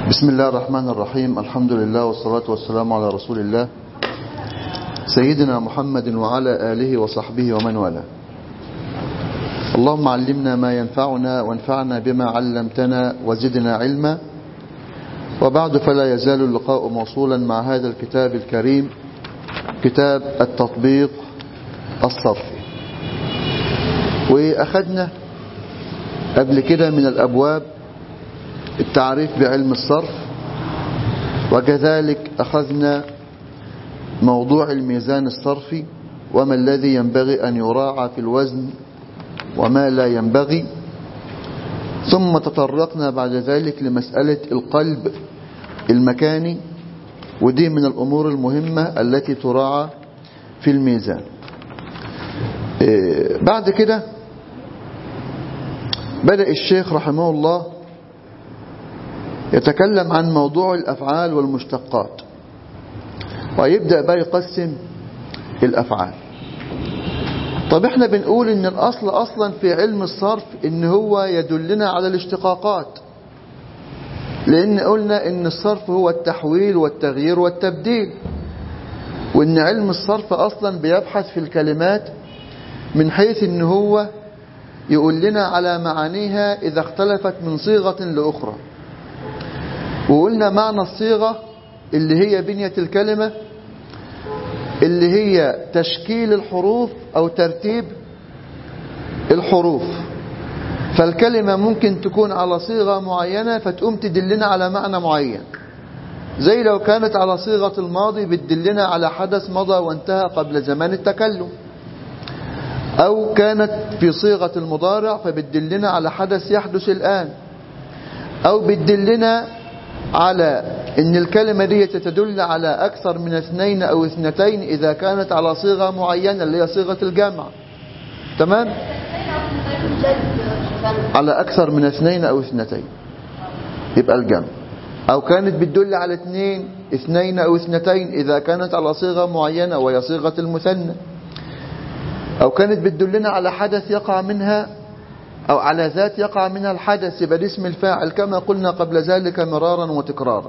بسم الله الرحمن الرحيم الحمد لله والصلاة والسلام على رسول الله سيدنا محمد وعلى آله وصحبه ومن والاه اللهم علمنا ما ينفعنا وانفعنا بما علمتنا وزدنا علما وبعد فلا يزال اللقاء موصولا مع هذا الكتاب الكريم كتاب التطبيق الصرفي وأخذنا قبل كده من الأبواب التعريف بعلم الصرف وكذلك أخذنا موضوع الميزان الصرفي وما الذي ينبغي أن يراعى في الوزن وما لا ينبغي ثم تطرقنا بعد ذلك لمسألة القلب المكاني ودي من الأمور المهمة التي تراعى في الميزان بعد كده بدأ الشيخ رحمه الله يتكلم عن موضوع الأفعال والمشتقات ويبدأ بقى يقسم الأفعال طب احنا بنقول ان الأصل أصلا في علم الصرف ان هو يدلنا على الاشتقاقات لأن قلنا ان الصرف هو التحويل والتغيير والتبديل وان علم الصرف أصلا بيبحث في الكلمات من حيث ان هو يقول لنا على معانيها إذا اختلفت من صيغة لأخرى وقلنا معنى الصيغة اللي هي بنية الكلمة اللي هي تشكيل الحروف أو ترتيب الحروف فالكلمة ممكن تكون على صيغة معينة فتقوم تدلنا على معنى معين زي لو كانت على صيغة الماضي بتدلنا على حدث مضى وانتهى قبل زمان التكلم أو كانت في صيغة المضارع فبتدلنا على حدث يحدث الآن أو بتدلنا على ان الكلمة دي تدل على اكثر من اثنين او اثنتين اذا كانت على صيغة معينة اللي هي صيغة الجمع تمام على اكثر من اثنين او اثنتين يبقى الجمع او كانت بتدل على اثنين اثنين او اثنتين اذا كانت على صيغة معينة وهي صيغة المثنى او كانت بتدلنا على حدث يقع منها أو على ذات يقع منها الحدث يبقى اسم الفاعل كما قلنا قبل ذلك مرارا وتكرارا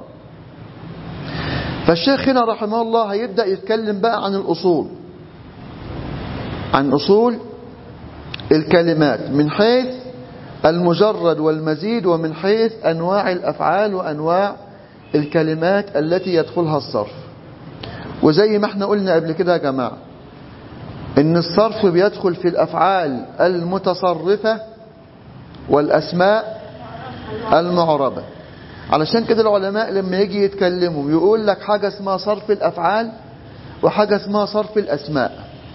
فالشيخ هنا رحمه الله هيبدأ يتكلم بقى عن الأصول عن أصول الكلمات من حيث المجرد والمزيد ومن حيث أنواع الأفعال وأنواع الكلمات التي يدخلها الصرف وزي ما احنا قلنا قبل كده يا جماعة ان الصرف بيدخل في الأفعال المتصرفة والأسماء المعربة علشان كده العلماء لما يجي يتكلموا يقول لك حاجة اسمها صرف الأفعال وحاجة اسمها صرف الأسماء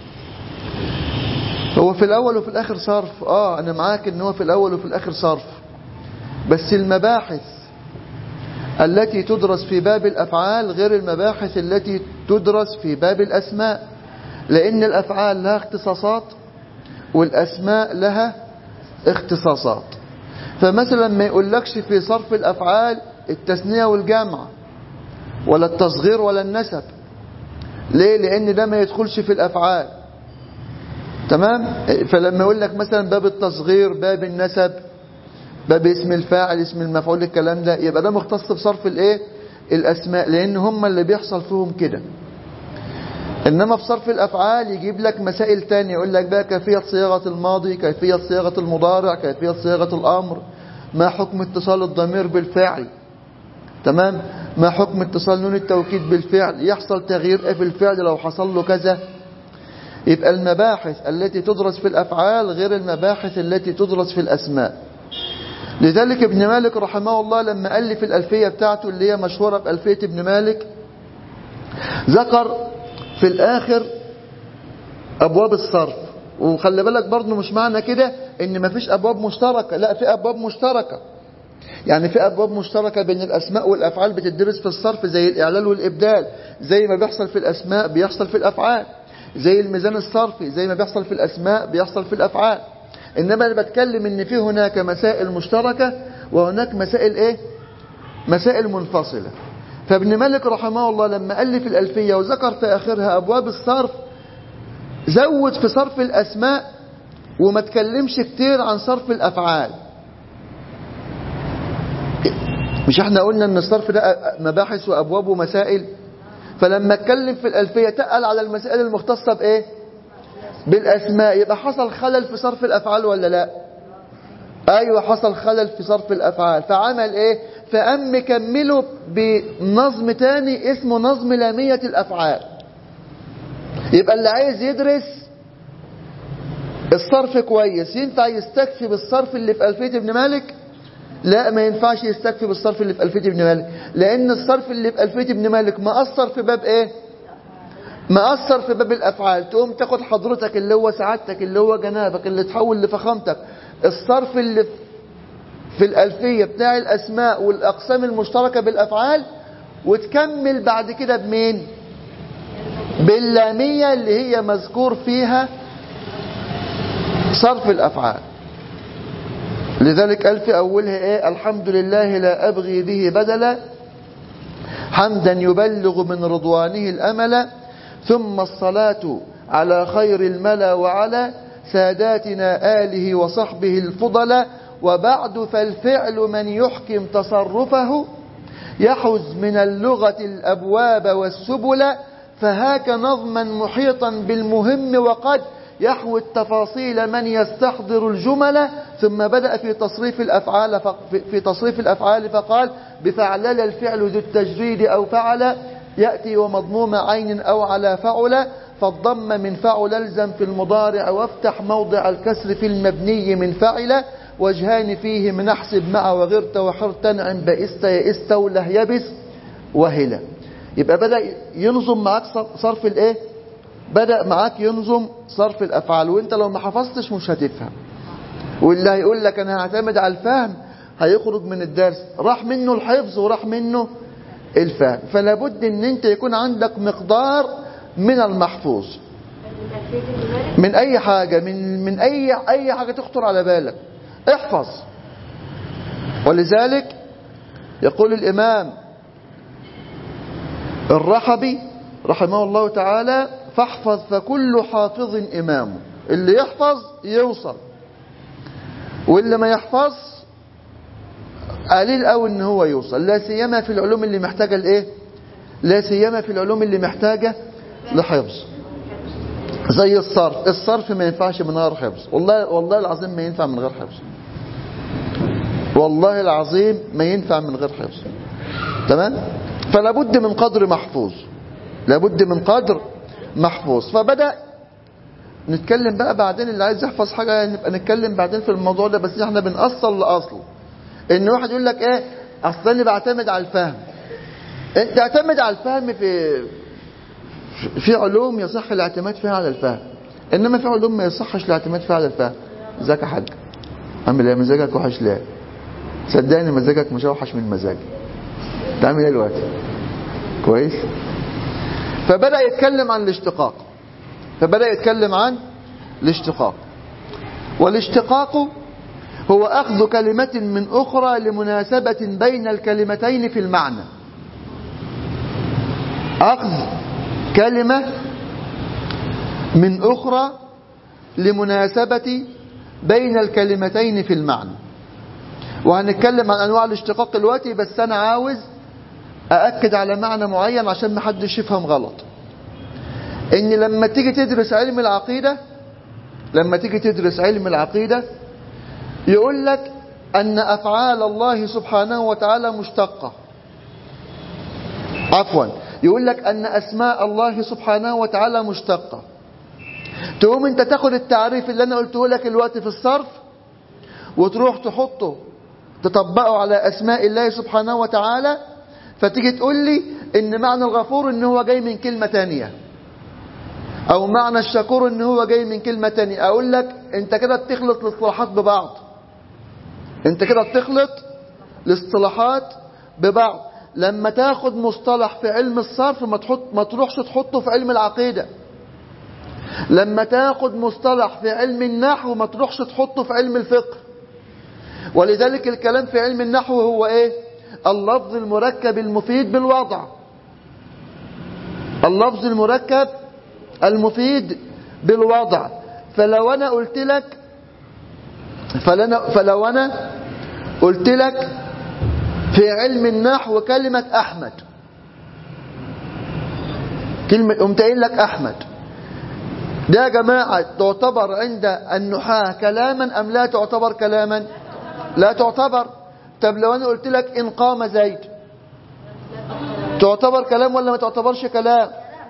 هو في الأول وفي الآخر صرف آه أنا معاك إن هو في الأول وفي الآخر صرف بس المباحث التي تدرس في باب الأفعال غير المباحث التي تدرس في باب الأسماء لأن الأفعال لها اختصاصات والأسماء لها اختصاصات فمثلا ما يقولكش في صرف الأفعال التثنية والجمع ولا التصغير ولا النسب ليه لأن ده ما يدخلش في الأفعال تمام فلما يقول لك مثلا باب التصغير باب النسب باب اسم الفاعل اسم المفعول الكلام ده يبقى ده مختص بصرف الايه الأسماء لأن هم اللي بيحصل فيهم كده إنما في صرف الأفعال يجيب لك مسائل تانية يقول لك بقى كيفية صياغة الماضي كيفية صياغة المضارع كيفية صياغة الأمر ما حكم اتصال الضمير بالفعل تمام ما حكم اتصال نون التوكيد بالفعل يحصل تغيير ايه في الفعل لو حصل له كذا يبقى المباحث التي تدرس في الأفعال غير المباحث التي تدرس في الأسماء لذلك ابن مالك رحمه الله لما ألف الألفية بتاعته اللي هي مشهورة بألفية ابن مالك ذكر في الآخر أبواب الصرف وخلي بالك برضه مش معنى كده ان مفيش أبواب مشتركة لا في أبواب مشتركة يعني في أبواب مشتركة بين الأسماء والأفعال بتدرس في الصرف زي الإعلال والإبدال زي ما بيحصل في الأسماء بيحصل في الأفعال زي الميزان الصرفي زي ما بيحصل في الأسماء بيحصل في الأفعال إنما أنا بتكلم إن في هناك مسائل مشتركة وهناك مسائل إيه مسائل منفصلة فابن مالك رحمه الله لما ألف الألفية وذكر في آخرها أبواب الصرف زود في صرف الأسماء وما تكلمش كتير عن صرف الأفعال مش احنا قلنا ان الصرف ده مباحث وابواب ومسائل فلما اتكلم في الالفيه تقل على المسائل المختصه بايه بالاسماء يبقى حصل خلل في صرف الافعال ولا لا ايوه حصل خلل في صرف الافعال فعمل ايه فقام مكمله بنظم تاني اسمه نظم لاميه الافعال يبقى اللي عايز يدرس الصرف كويس ينفع يستكفي بالصرف اللي في ألفية ابن مالك لا ما ينفعش يستكفي بالصرف اللي في ألفية ابن مالك لأن الصرف اللي في ألفية ابن مالك مأثر في باب إيه مأثر في باب الأفعال تقوم تاخد حضرتك اللي هو سعادتك اللي هو جنابك اللي تحول لفخامتك الصرف اللي في الألفية بتاع الأسماء والأقسام المشتركة بالأفعال وتكمل بعد كده بمين باللامية اللي هي مذكور فيها صرف الأفعال لذلك قال في أولها إيه الحمد لله لا أبغي به بدلا حمدا يبلغ من رضوانه الأمل ثم الصلاة على خير الملا وعلى ساداتنا آله وصحبه الفضل وبعد فالفعل من يحكم تصرفه يحز من اللغة الأبواب والسبل فهاك نظما محيطا بالمهم وقد يحوي التفاصيل من يستحضر الجمل ثم بدأ في تصريف الأفعال في تصريف الأفعال فقال بفعلل الفعل ذو التجريد أو فعل يأتي ومضموم عين أو على فعل فالضم من فعل الزم في المضارع وافتح موضع الكسر في المبني من فعل وجهان فيه من احسب مع وغرت وحرت نعم بئست يئست وله يبس وهلا يبقى بدأ ينظم معاك صرف الايه بدأ معاك ينظم صرف الافعال وانت لو ما حفظتش مش هتفهم واللي هيقول لك انا هعتمد على الفهم هيخرج من الدرس راح منه الحفظ وراح منه الفهم فلا بد ان انت يكون عندك مقدار من المحفوظ من اي حاجة من من اي اي حاجة تخطر على بالك احفظ ولذلك يقول الامام الرحبي رحمه الله تعالى فاحفظ فكل حافظ امامه اللي يحفظ يوصل واللي ما يحفظ قليل قوي ان هو يوصل لا سيما في العلوم اللي محتاجه لايه لا سيما في العلوم اللي محتاجه لحفظ زي الصرف الصرف ما ينفعش من غير حفظ والله والله العظيم ما ينفع من غير حفظ والله العظيم ما ينفع من غير حفظ تمام فلا بد من قدر محفوظ لابد من قدر محفوظ فبدأ نتكلم بقى بعدين اللي عايز يحفظ حاجة نبقى نتكلم بعدين في الموضوع ده بس احنا بنأصل لأصله ان واحد يقول لك ايه اصلا انا بعتمد على الفهم انت اعتمد على الفهم في في علوم يصح الاعتماد فيها على الفهم انما في علوم ما يصحش الاعتماد فيها على الفهم ازيك يا حاج عامل ايه مزاجك وحش ليه صدقني مزاجك مش اوحش من مزاجي تعمل ايه دلوقتي كويس فبدأ يتكلم عن الاشتقاق فبدأ يتكلم عن الاشتقاق والاشتقاق هو أخذ كلمة من أخرى لمناسبة بين الكلمتين في المعنى أخذ كلمة من أخرى لمناسبة بين الكلمتين في المعنى وهنتكلم عن أنواع الاشتقاق دلوقتي بس أنا عاوز أأكد على معنى معين عشان ما حدش يفهم غلط إن لما تيجي تدرس علم العقيدة لما تيجي تدرس علم العقيدة يقول لك أن أفعال الله سبحانه وتعالى مشتقة عفوا يقول لك أن أسماء الله سبحانه وتعالى مشتقة تقوم أنت تاخد التعريف اللي أنا قلته لك الوقت في الصرف وتروح تحطه تطبقه على أسماء الله سبحانه وتعالى فتيجي تقول لي ان معنى الغفور ان هو جاي من كلمة تانية او معنى الشكور ان هو جاي من كلمة تانية اقول لك انت كده بتخلط الاصطلاحات ببعض انت كده بتخلط الاصطلاحات ببعض لما تاخد مصطلح في علم الصرف ما تحط ما تروحش تحطه في علم العقيدة لما تاخد مصطلح في علم النحو ما تروحش تحطه في علم الفقه ولذلك الكلام في علم النحو هو ايه اللفظ المركب المفيد بالوضع اللفظ المركب المفيد بالوضع فلو انا قلت لك فلنا فلو انا قلت لك في علم النحو كلمة أحمد كلمة قمت قايل لك أحمد ده يا جماعة تعتبر عند النحاة كلاما أم لا تعتبر كلاما لا تعتبر طب لو أنا قلت لك إن قام زيد تعتبر كلام ولا ما تعتبرش كلام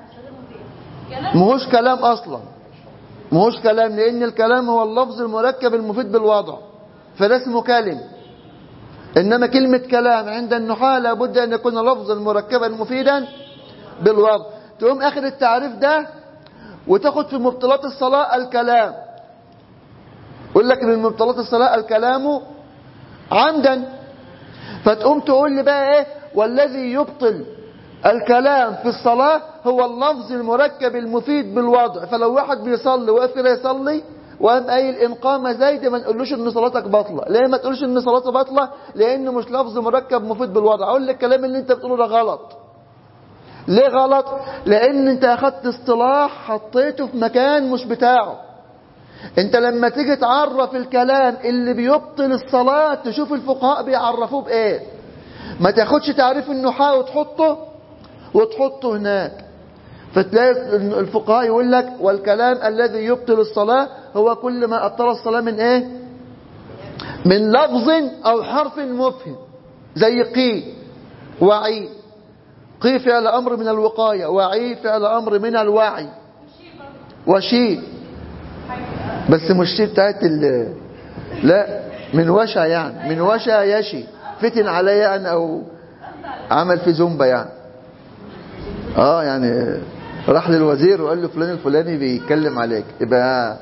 مهوش كلام أصلا مهوش كلام لأن الكلام هو اللفظ المركب المفيد بالوضع فده اسمه كلم إنما كلمة كلام عند النحاة لابد أن يكون لفظا مركبا مفيدا بالوضع تقوم آخر التعريف ده وتاخد في مبطلات الصلاة الكلام يقول لك من مبطلات الصلاة الكلام عمدا فتقوم تقول لي بقى ايه والذي يبطل الكلام في الصلاة هو اللفظ المركب المفيد بالوضع فلو واحد بيصلي واقف كده يصلي وقام قايل ان قام زيد ما نقولوش ان صلاتك باطله ليه ما تقولش ان صلاتك باطله لانه مش لفظ مركب مفيد بالوضع اقول لك الكلام اللي انت بتقوله ده غلط ليه غلط لان انت اخدت اصطلاح حطيته في مكان مش بتاعه انت لما تيجي تعرف الكلام اللي بيبطل الصلاة تشوف الفقهاء بيعرفوه بايه ما تاخدش تعريف النحاة وتحطه وتحطه هناك فتلاقي الفقهاء يقول لك والكلام الذي يبطل الصلاة هو كل ما أبطل الصلاة من ايه من لفظ او حرف مفهم زي قي وعي قي فعل أمر من الوقاية وعي فعل أمر من الوعي وشي بس مش شي بتاعت ال لا من وشا يعني من وشا يشي فتن عليا أنا أو عمل في زومبا يعني اه يعني راح للوزير وقال له فلان الفلاني بيتكلم عليك يبقى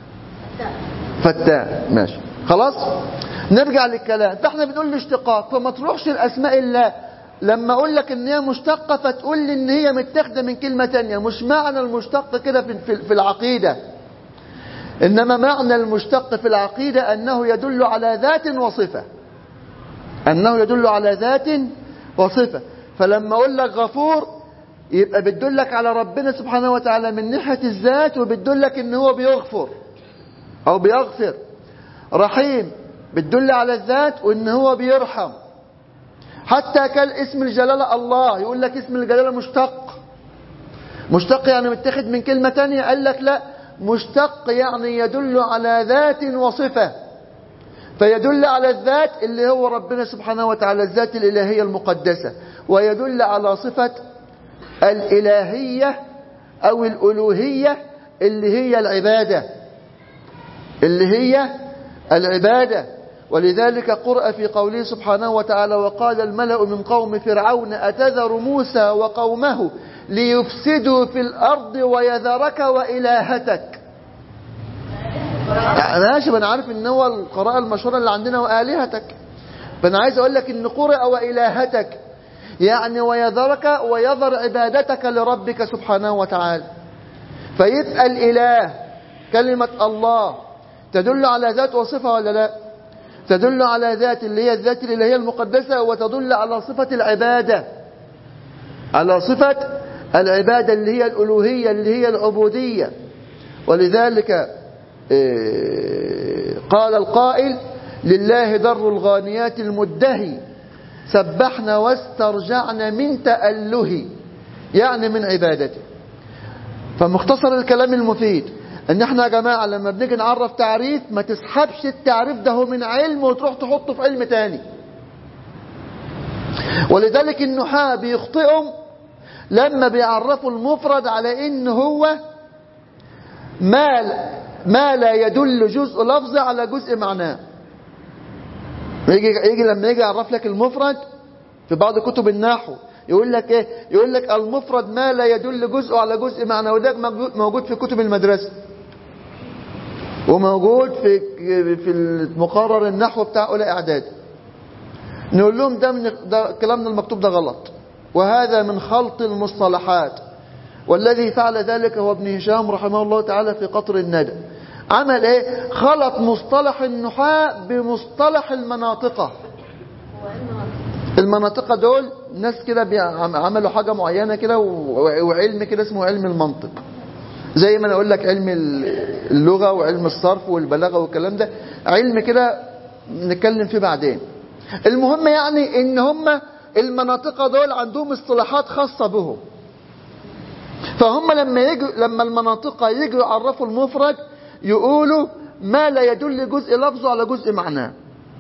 فتان ماشي خلاص نرجع للكلام فاحنا بنقول الاشتقاق فما تروحش الاسماء الله لما اقول لك ان هي مشتقه فتقول لي ان هي متاخده من كلمه تانية مش معنى المشتق كده في, في, في العقيده انما معنى المشتق في العقيده انه يدل على ذات وصفه انه يدل على ذات وصفه فلما اقول لك غفور يبقى بتدلك على ربنا سبحانه وتعالى من ناحيه الذات وبتدلك ان هو بيغفر او بيغفر رحيم بتدل على الذات وان هو بيرحم حتى كان اسم الجلالة الله يقول لك اسم الجلالة مشتق مشتق يعني متاخد من كلمة تانية قال لك لا مشتق يعني يدل على ذات وصفة فيدل على الذات اللي هو ربنا سبحانه وتعالى الذات الإلهية المقدسة ويدل على صفة الإلهية أو الألوهية اللي هي العبادة اللي هي العبادة ولذلك قرأ في قوله سبحانه وتعالى وقال الملأ من قوم فرعون أتذر موسى وقومه ليفسدوا في الأرض ويذرك وإلهتك ماشي أنا عارف ان هو القراءة المشهورة اللي عندنا وآلهتك فأنا عايز أقول لك ان قرأ وإلهتك يعني ويذرك ويذر عبادتك لربك سبحانه وتعالى فيبقى الإله كلمة الله تدل على ذات وصفة ولا لا تدل على ذات اللي هي الذات اللي هي المقدسة وتدل على صفة العبادة على صفة العبادة اللي هي الألوهية اللي هي العبودية ولذلك قال القائل لله در الغانيات المدهي سبحنا واسترجعنا من تأله يعني من عبادته فمختصر الكلام المفيد ان احنا يا جماعة لما بنيجي نعرف تعريف ما تسحبش التعريف ده هو من علم وتروح تحطه في علم تاني ولذلك النحاة بيخطئهم لما بيعرفوا المفرد على ان هو ما ما لا يدل جزء لفظ على جزء معناه يجي يجي لما يجي يعرف لك المفرد في بعض كتب النحو يقول لك ايه يقول لك المفرد ما لا يدل جزء على جزء معنى وده موجود في كتب المدرسه وموجود في في المقرر النحو بتاع اولى اعداد نقول لهم ده من ده كلامنا المكتوب ده غلط وهذا من خلط المصطلحات والذي فعل ذلك هو ابن هشام رحمه الله تعالى في قطر الندى عمل ايه خلط مصطلح النحاة بمصطلح المناطقة المناطق دول ناس كده عملوا حاجة معينة كده وعلم كده اسمه علم المنطق زي ما انا اقول لك علم اللغة وعلم الصرف والبلاغة والكلام ده علم كده نتكلم فيه بعدين المهم يعني ان هم المناطق دول عندهم اصطلاحات خاصة بهم فهم لما يجوا لما المناطق يجوا يعرفوا المفرد يقولوا ما لا يدل جزء لفظه على جزء معناه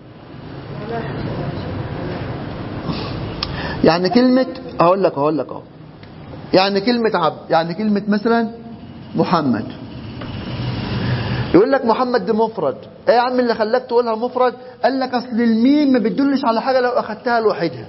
يعني كلمة هقول لك هقول لك اهو يعني كلمة عبد يعني كلمة مثلا محمد يقول لك محمد دي مفرد ايه يا عم اللي خلاك تقولها مفرد قال لك اصل الميم ما بتدلش على حاجة لو اخدتها لوحدها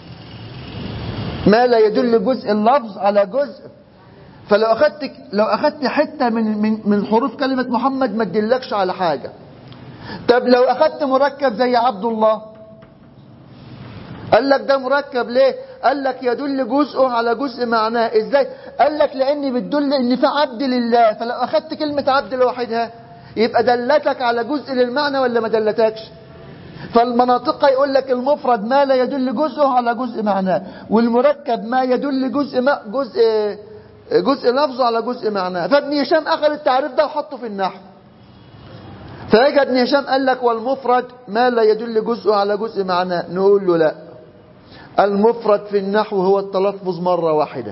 ما لا يدل جزء اللفظ على جزء فلو اخدت لو اخدت حته من من من حروف كلمه محمد ما تدلكش على حاجه طب لو اخدت مركب زي عبد الله قال لك ده مركب ليه قال لك يدل جزءه على جزء معناه ازاي قال لك لان بتدل ان في عبد لله فلو اخدت كلمه عبد لوحدها يبقى دلتك على جزء للمعنى ولا ما دلتكش فالمناطق يقول لك المفرد ما لا يدل جزءه على جزء معناه والمركب ما يدل جزء ما جزء جزء لفظه على جزء معناه فابن هشام اخذ التعريف ده وحطه في النحو فاجى ابن هشام قال لك والمفرد ما لا يدل جزءه على جزء معناه نقول له لا المفرد في النحو هو التلفظ مرة واحدة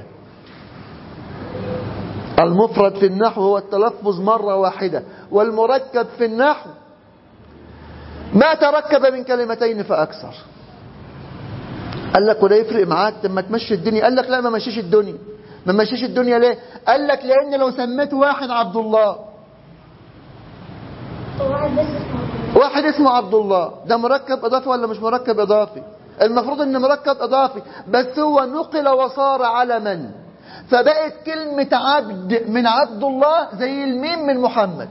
المفرد في النحو هو التلفظ مرة واحدة والمركب في النحو ما تركب من كلمتين فأكثر قال لك وده يفرق معاك لما تمشي الدنيا قال لك لا ما مشيش الدنيا ما مشيش الدنيا ليه قال لك لأن لو سميت واحد عبد الله واحد اسمه عبد الله ده مركب إضافي ولا مش مركب إضافي المفروض ان مركب إضافي بس هو نقل وصار علما فبقت كلمة عبد من عبد الله زي الميم من محمد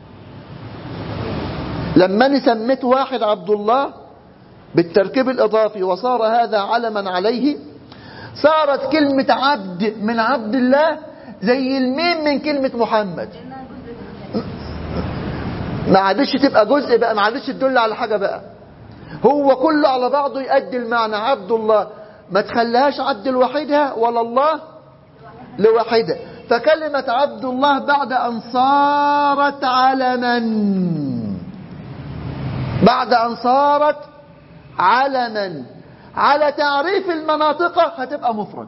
لما انا سميت واحد عبد الله بالتركيب الإضافي وصار هذا علما عليه صارت كلمة عبد من عبد الله زي الميم من كلمة محمد ما عادش تبقى جزء بقى ما عادش تدل على حاجة بقى هو كله على بعضه يؤدي المعنى عبد الله ما تخليهاش عبد لوحدها ولا الله لوحدها فكلمة عبد الله بعد أن صارت علما بعد أن صارت علما على تعريف المناطق هتبقى مفرد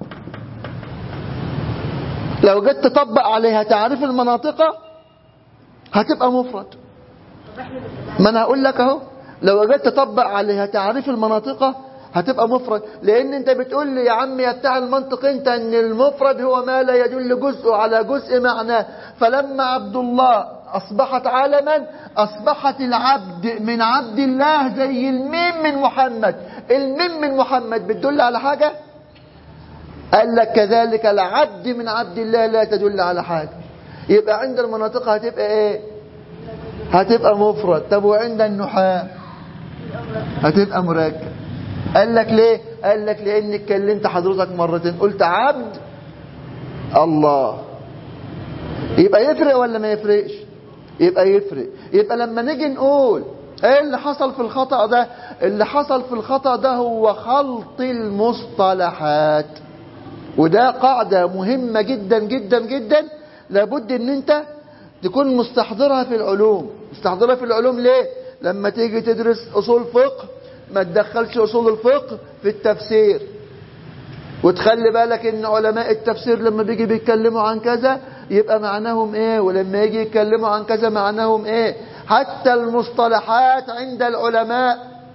لو جيت تطبق عليها تعريف المناطق هتبقى مفرد ما انا هقول لك اهو لو جيت تطبق عليها تعريف المناطق هتبقى مفرد لان انت بتقول لي يا عم يا بتاع المنطق انت ان المفرد هو ما لا يدل جزء على جزء معناه فلما عبد الله اصبحت علما اصبحت العبد من عبد الله زي الميم من محمد الميم من محمد بتدل على حاجة قال لك كذلك العبد من عبد الله لا تدل على حاجة يبقى عند المناطق هتبقى ايه هتبقى مفرد طب وعند النحاة هتبقى مركب قال لك ليه قال لك لانك كلمت حضرتك مرتين قلت عبد الله يبقى يفرق ولا ما يفرقش يبقى يفرق يبقى لما نيجي نقول ايه اللي حصل في الخطأ ده اللي حصل في الخطأ ده هو خلط المصطلحات وده قاعدة مهمة جدا جدا جدا لابد ان انت تكون مستحضرها في العلوم مستحضرها في العلوم ليه لما تيجي تدرس اصول فقه ما تدخلش اصول الفقه في التفسير وتخلي بالك ان علماء التفسير لما بيجي بيتكلموا عن كذا يبقى معناهم ايه ولما يجي يتكلموا عن كذا معناهم ايه حتى المصطلحات عند العلماء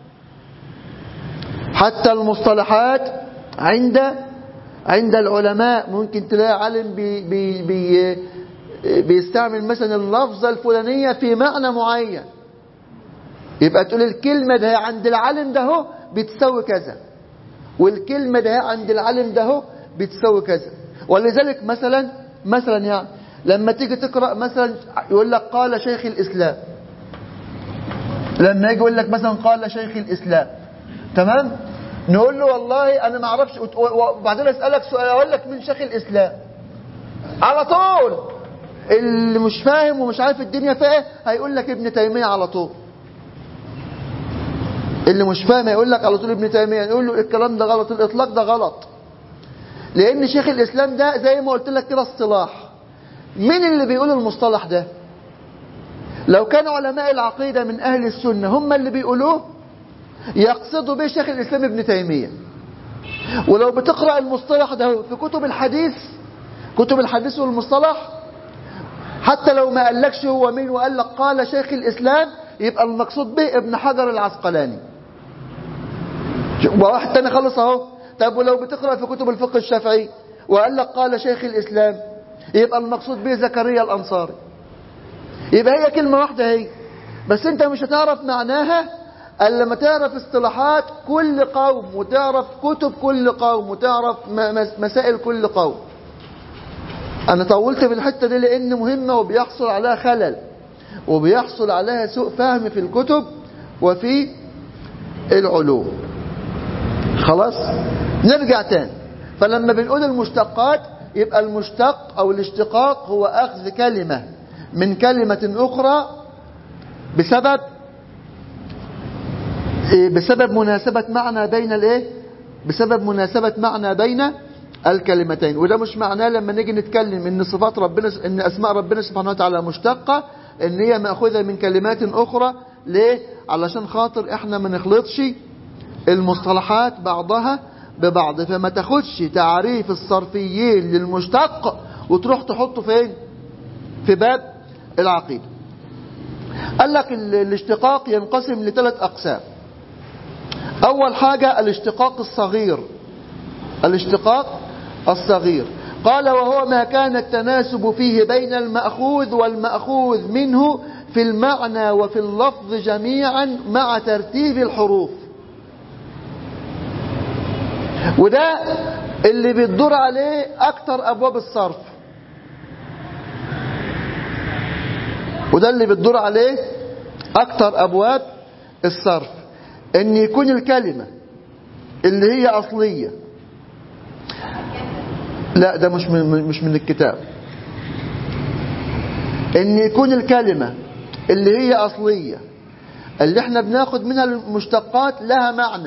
حتى المصطلحات عند عند العلماء ممكن تلاقي عالم بي بي بي بيستعمل مثلا اللفظة الفلانية في معنى معين يبقى تقول الكلمة ده عند العالم ده هو بتساوي كذا والكلمة ده عند العالم ده هو بتساوي كذا ولذلك مثلا مثلا يعني لما تيجي تقرأ مثلا يقول لك قال شيخ الإسلام لما يجي يقول لك مثلا قال شيخ الإسلام تمام نقول له والله أنا ما اعرفش وبعدين أسألك سؤال أقول لك مين شيخ الإسلام على طول اللي مش فاهم ومش عارف الدنيا فيها ايه هيقول لك ابن تيمية على طول اللي مش فاهم يقول لك على طول ابن تيمية يقول له الكلام ده غلط الإطلاق ده غلط لأن شيخ الإسلام ده زي ما قلت لك كده اصطلاح مين اللي بيقول المصطلح ده لو كان علماء العقيدة من أهل السنة هم اللي بيقولوه يقصد به شيخ الإسلام ابن تيمية ولو بتقرأ المصطلح ده في كتب الحديث كتب الحديث والمصطلح حتى لو ما قالكش هو مين وقال لك قال شيخ الإسلام يبقى المقصود به ابن حجر العسقلاني وواحد تاني خلص اهو طب ولو بتقرأ في كتب الفقه الشافعي وقال لك قال شيخ الإسلام يبقى المقصود به زكريا الأنصاري يبقى هي كلمة واحدة هي بس انت مش هتعرف معناها الا لما تعرف اصطلاحات كل قوم وتعرف كتب كل قوم وتعرف مسائل كل قوم انا طولت في الحتة دي لان مهمة وبيحصل عليها خلل وبيحصل عليها سوء فهم في الكتب وفي العلوم خلاص نرجع تاني فلما بنقول المشتقات يبقى المشتق او الاشتقاق هو اخذ كلمة من كلمة اخرى بسبب بسبب مناسبة معنى بين الايه بسبب مناسبة معنى بين الكلمتين وده مش معناه لما نيجي نتكلم ان صفات ربنا ان اسماء ربنا سبحانه وتعالى مشتقة ان هي مأخوذة من كلمات اخرى ليه علشان خاطر احنا ما نخلطش المصطلحات بعضها ببعض فما تاخدش تعريف الصرفيين للمشتق وتروح تحطه فين في باب العقيدة قال لك الاشتقاق ينقسم لثلاث أقسام أول حاجة الاشتقاق الصغير الاشتقاق الصغير قال وهو ما كان التناسب فيه بين المأخوذ والمأخوذ منه في المعنى وفي اللفظ جميعا مع ترتيب الحروف وده اللي بتدور عليه أكتر أبواب الصرف وده اللي بتدور عليه أكتر أبواب الصرف ان يكون الكلمة اللي هي أصلية لا ده مش من, مش من الكتاب ان يكون الكلمة اللي هي أصلية اللي احنا بناخد منها المشتقات لها معنى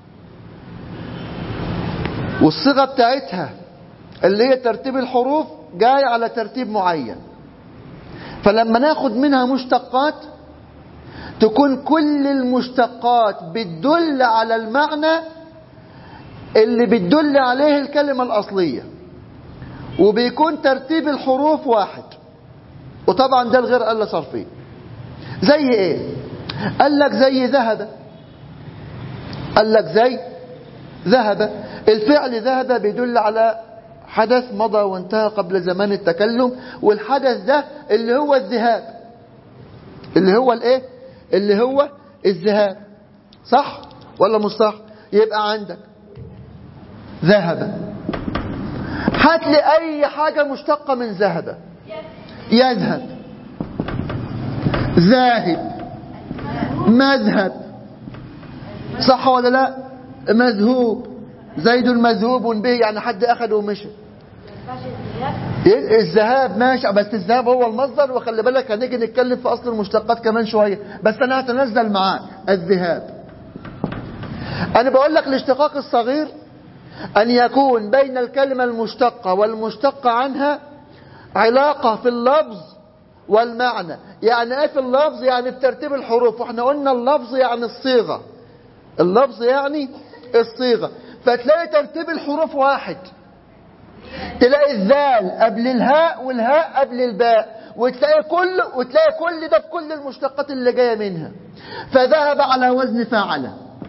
والصيغة بتاعتها اللي هي ترتيب الحروف جاي على ترتيب معين فلما ناخد منها مشتقات تكون كل المشتقات بتدل على المعنى اللي بتدل عليه الكلمة الأصلية وبيكون ترتيب الحروف واحد وطبعا ده الغير ألا صرفي زي ايه قال لك زي ذهب قال لك زي ذهب الفعل ذهب بيدل على حدث مضى وانتهى قبل زمان التكلم والحدث ده اللي هو الذهاب اللي هو الايه اللي هو الذهاب صح ولا مش صح يبقى عندك ذهب هات لي اي حاجة مشتقة من ذهب يذهب ذاهب مذهب صح ولا لا مذهوب زيد مذهوب به يعني حد اخده ومشي الذهاب ماشي بس الذهاب هو المصدر وخلي بالك هنيجي نتكلم في اصل المشتقات كمان شويه بس انا هتنزل معاك الذهاب انا بقول لك الاشتقاق الصغير ان يكون بين الكلمه المشتقه والمشتق عنها علاقه في اللفظ والمعنى يعني ايه في اللفظ يعني بترتيب الحروف واحنا قلنا اللفظ يعني الصيغه اللفظ يعني الصيغه فتلاقي ترتيب الحروف واحد تلاقي الذال قبل الهاء والهاء قبل الباء وتلاقي كل وتلاقي كل ده في كل المشتقات اللي جايه منها فذهب على وزن فعل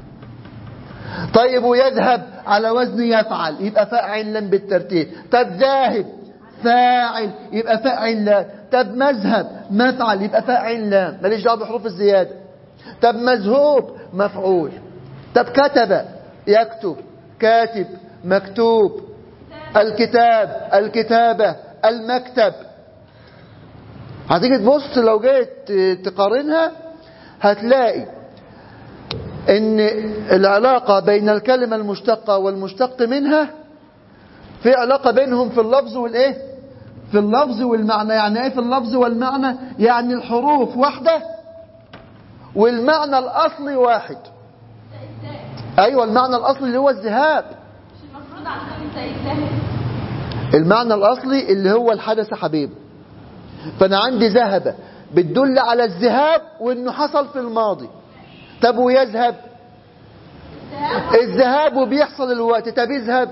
طيب ويذهب على وزن يفعل يبقى فاعل لم بالترتيب طب ذاهب فاعل يبقى فاعل لا طب مذهب مفعل يبقى فاعل لا ماليش دعوه بحروف الزياده طب مذهوب مفعول طب كتب يكتب كاتب مكتوب الكتاب الكتابة المكتب هتيجي تبص لو جيت تقارنها هتلاقي ان العلاقة بين الكلمة المشتقة والمشتق منها في علاقة بينهم في اللفظ والايه في اللفظ والمعنى يعني ايه في اللفظ والمعنى يعني الحروف واحدة والمعنى الاصلي واحد ايوه المعنى الاصلي اللي هو الذهاب المعنى الأصلي اللي هو الحدث حبيب فأنا عندي ذهب بتدل على الذهاب وإنه حصل في الماضي طب ويذهب الذهاب وبيحصل الوقت طب اذهب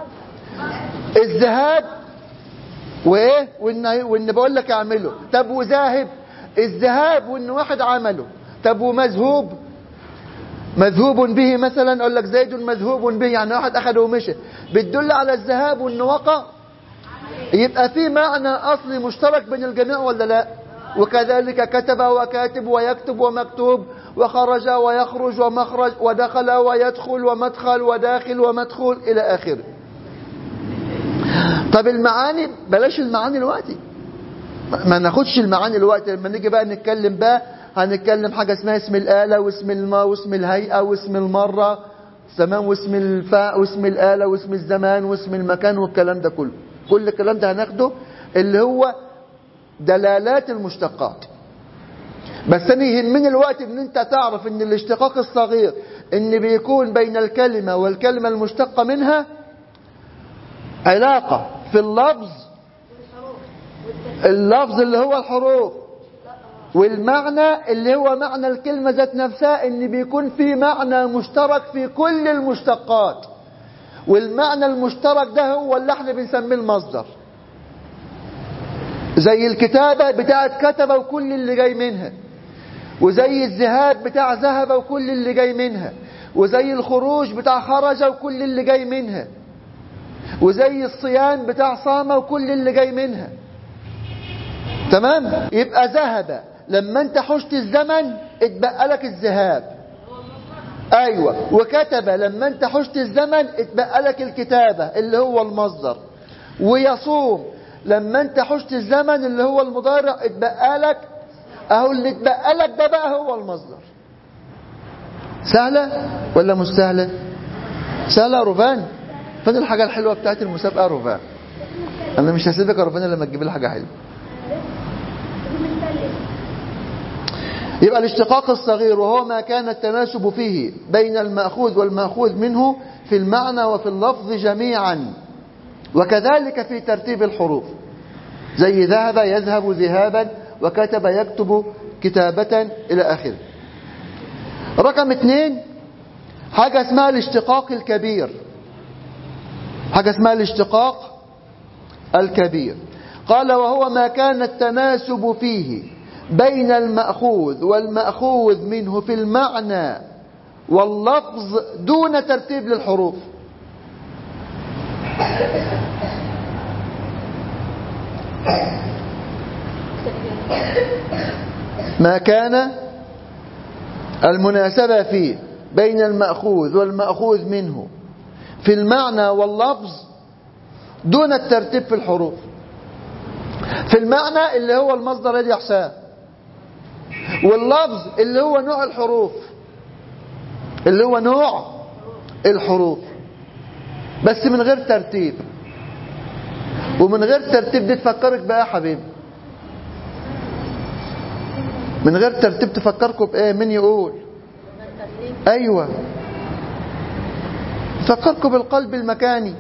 الذهاب وايه وان وان بقول لك اعمله طب وذاهب الذهاب وان واحد عمله طب ومذهوب مذهوب به مثلا اقول لك زيد مذهوب به يعني واحد اخده ومشى بتدل على الذهاب وانه وقع يبقى في معنى اصلي مشترك بين الجميع ولا لا وكذلك كتب وكاتب ويكتب ومكتوب وخرج ويخرج ومخرج ودخل ويدخل ومدخل وداخل ومدخول الى اخره طب المعاني بلاش المعاني دلوقتي ما ناخدش المعاني دلوقتي لما نيجي بقى نتكلم بقى هنتكلم حاجة اسمها اسم الآلة واسم الماء واسم الهيئة واسم المرة تمام واسم الفاء واسم الآلة واسم الزمان واسم المكان والكلام ده كله كل الكلام ده هناخده اللي هو دلالات المشتقات بس انا يهمني الوقت ان انت تعرف ان الاشتقاق الصغير ان بيكون بين الكلمة والكلمة المشتقة منها علاقة في اللفظ اللفظ اللي هو الحروف والمعنى اللي هو معنى الكلمة ذات نفسها ان بيكون في معنى مشترك في كل المشتقات والمعنى المشترك ده هو اللي احنا بنسميه المصدر زي الكتابة بتاعت كتب وكل اللي جاي منها وزي الذهاب بتاع ذهب وكل اللي جاي منها وزي الخروج بتاع خرج وكل اللي جاي منها وزي الصيام بتاع صام وكل اللي جاي منها تمام يبقى ذهب لما انت حشت الزمن اتبقى لك الذهاب ايوه وكتب لما انت حشت الزمن اتبقى لك الكتابة اللي هو المصدر ويصوم لما انت حشت الزمن اللي هو المضارع اتبقى لك اهو اللي اتبقى لك ده بقى هو المصدر سهلة ولا مش سهلة سهلة روفان فين الحاجة الحلوة بتاعت المسابقة روفان انا مش هسيبك يا روفان لما تجيب لي حاجة حلوة يبقى الاشتقاق الصغير وهو ما كان التناسب فيه بين المأخوذ والمأخوذ منه في المعنى وفي اللفظ جميعا وكذلك في ترتيب الحروف زي ذهب يذهب ذهابا وكتب يكتب كتابة إلى آخره رقم اثنين حاجة اسمها الاشتقاق الكبير حاجة اسمها الاشتقاق الكبير قال وهو ما كان التناسب فيه بين المأخوذ والمأخوذ منه في المعنى واللفظ دون ترتيب للحروف ما كان المناسبة فيه بين المأخوذ والمأخوذ منه في المعنى واللفظ دون الترتيب في الحروف في المعنى اللي هو المصدر الذي يحساه واللفظ اللي هو نوع الحروف اللي هو نوع الحروف بس من غير ترتيب ومن غير ترتيب دي تفكرك بقى يا حبيبي من غير ترتيب تفكركم بايه مين يقول ايوه تفكركم بالقلب المكاني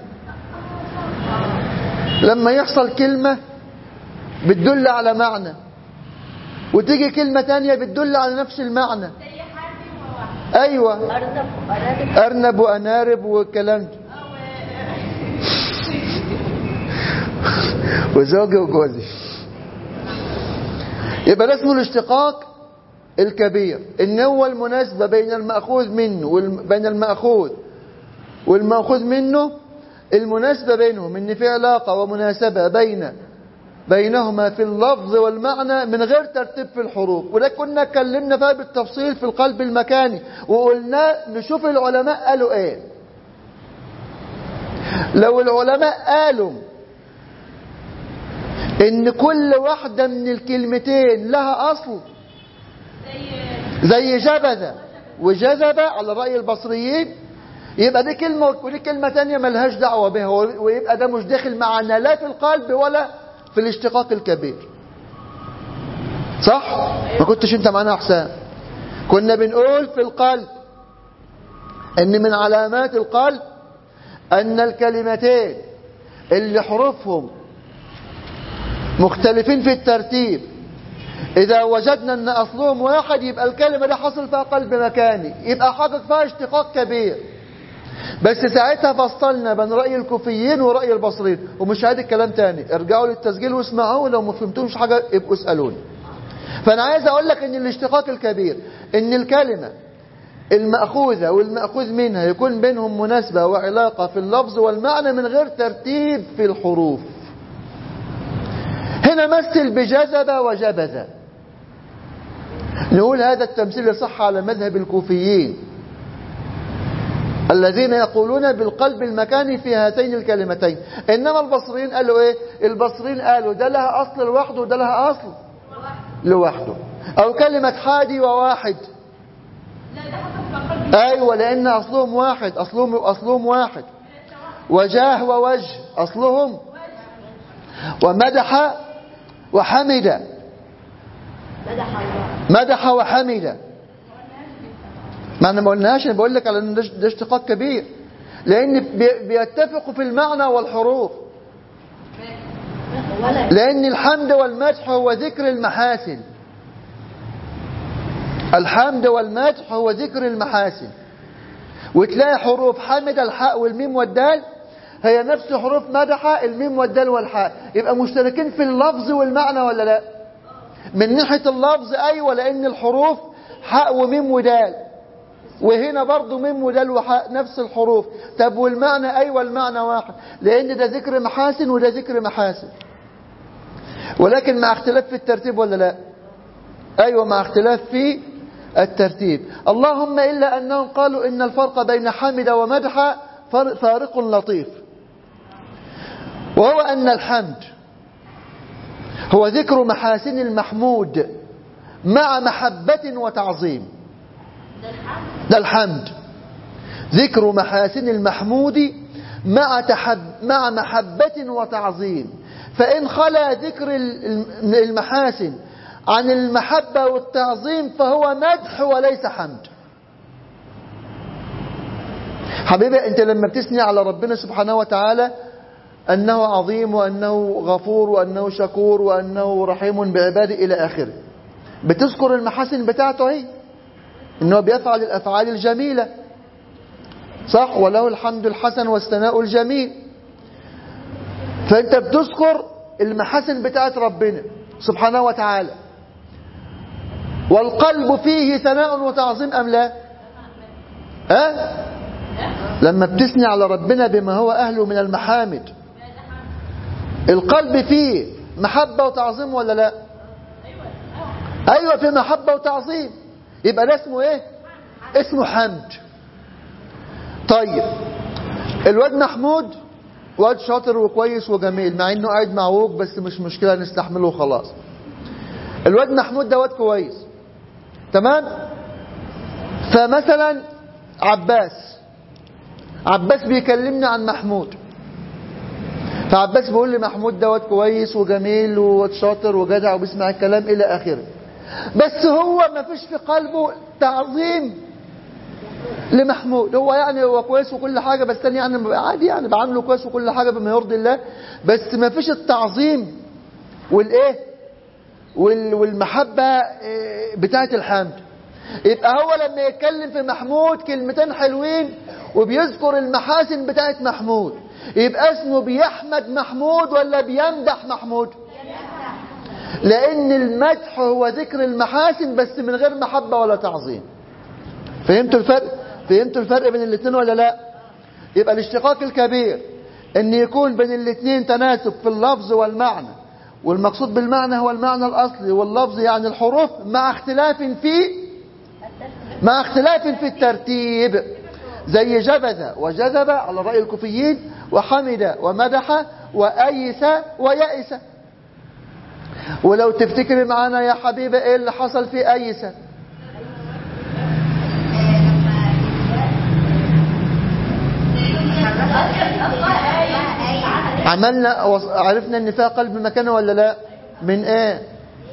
لما يحصل كلمة بتدل على معنى وتيجي كلمة تانية بتدل على نفس المعنى ايوه أرنب وأرانب ارنب وانارب والكلام ده وزوجي وجوزي يبقى ده اسمه الاشتقاق الكبير ان هو المناسبة بين المأخوذ منه والم... بين المأخوذ والمأخوذ منه المناسبة بينهم ان في علاقة ومناسبة بين بينهما في اللفظ والمعنى من غير ترتيب في الحروف وده كنا اتكلمنا فيها بالتفصيل في القلب المكاني وقلنا نشوف العلماء قالوا ايه لو العلماء قالوا ان كل واحدة من الكلمتين لها اصل زي جبذة وجذبة على رأي البصريين يبقى دي كلمة ودي كلمة تانية ملهاش دعوة بها ويبقى ده مش داخل معنا لا في القلب ولا في الاشتقاق الكبير صح؟ ما كنتش انت معانا يا حسام كنا بنقول في القلب ان من علامات القلب ان الكلمتين اللي حروفهم مختلفين في الترتيب إذا وجدنا أن أصلهم واحد يبقى الكلمة دي حصل فيها قلب مكاني يبقى حقق فيها اشتقاق كبير بس ساعتها فصلنا بين رأي الكوفيين ورأي البصريين ومش هادي الكلام تاني ارجعوا للتسجيل واسمعوه لو ما فهمتوش حاجة ابقوا اسألوني فأنا عايز أقول لك أن الاشتقاق الكبير أن الكلمة المأخوذة والمأخوذ منها يكون بينهم مناسبة وعلاقة في اللفظ والمعنى من غير ترتيب في الحروف هنا مثل بجذب وجبذ نقول هذا التمثيل يصح على مذهب الكوفيين الذين يقولون بالقلب المكاني في هاتين الكلمتين إنما البصريين قالوا إيه البصريين قالوا ده لها أصل لوحده وده لها أصل لوحده أو كلمة حادي وواحد أيوة لأن أصلهم واحد أصلهم, أصلهم واحد وجاه ووجه أصلهم ومدح وحمد مدح وحمد ما انا ما قلناش انا بقول لك على ان ده اشتقاق كبير لان بيتفقوا في المعنى والحروف لان الحمد والمدح هو ذكر المحاسن الحمد والمدح هو ذكر المحاسن وتلاقي حروف حمد الحاء والميم والدال هي نفس حروف مدح الميم والدال والحاء يبقى مشتركين في اللفظ والمعنى ولا لا من ناحية اللفظ أيوة لأن الحروف حاء وميم ودال وهنا برضو ميم ودال وحاء نفس الحروف طب والمعنى أيوة المعنى واحد لأن ده ذكر محاسن وده ذكر محاسن ولكن مع اختلاف في الترتيب ولا لا أيوة مع اختلاف في الترتيب اللهم إلا أنهم قالوا إن الفرق بين حمد ومدح فارق لطيف وهو أن الحمد هو ذكر محاسن المحمود مع محبة وتعظيم ده الحمد ذكر محاسن المحمود مع, تحب مع محبة وتعظيم فإن خلا ذكر المحاسن عن المحبة والتعظيم فهو مدح وليس حمد حبيبي انت لما بتثني على ربنا سبحانه وتعالى أنه عظيم وأنه غفور وأنه شكور وأنه رحيم بعباده إلى آخره بتذكر المحاسن بتاعته اهي أنه بيفعل الأفعال الجميلة صح وله الحمد الحسن والثناء الجميل فأنت بتذكر المحاسن بتاعت ربنا سبحانه وتعالى والقلب فيه ثناء وتعظيم أم لا أه؟ لما بتثني على ربنا بما هو أهله من المحامد القلب فيه محبة وتعظيم ولا لا أيوة في محبة وتعظيم يبقى ده اسمه ايه اسمه حمد طيب الواد محمود واد شاطر وكويس وجميل مع انه قاعد معوج بس مش مشكلة نستحمله وخلاص الواد محمود ده واد كويس تمام فمثلا عباس عباس بيكلمني عن محمود فعباس بيقول لي محمود ده واد كويس وجميل وواد شاطر وجدع وبيسمع الكلام الى اخره بس هو ما فيش في قلبه تعظيم لمحمود هو يعني هو كويس وكل حاجة بس تاني يعني عادي يعني بعامله كويس وكل حاجة بما يرضي الله بس ما فيش التعظيم والايه وال والمحبة بتاعة الحمد يبقى هو لما يتكلم في محمود كلمتين حلوين وبيذكر المحاسن بتاعة محمود يبقى اسمه بيحمد محمود ولا بيمدح محمود لأن المدح هو ذكر المحاسن بس من غير محبة ولا تعظيم فهمتوا الفرق فهمتوا الفرق بين الاثنين ولا لا يبقى الاشتقاق الكبير ان يكون بين الاثنين تناسب في اللفظ والمعنى والمقصود بالمعنى هو المعنى الأصلي واللفظ يعني الحروف مع اختلاف في مع اختلاف في الترتيب زي جبذ وجذب على رأي الكوفيين وحمد ومدح وأيس ويأس ولو تفتكر معانا يا حبيبة ايه اللي حصل في أيس عملنا عرفنا ان فيها قلب مكانه ولا لا من ايه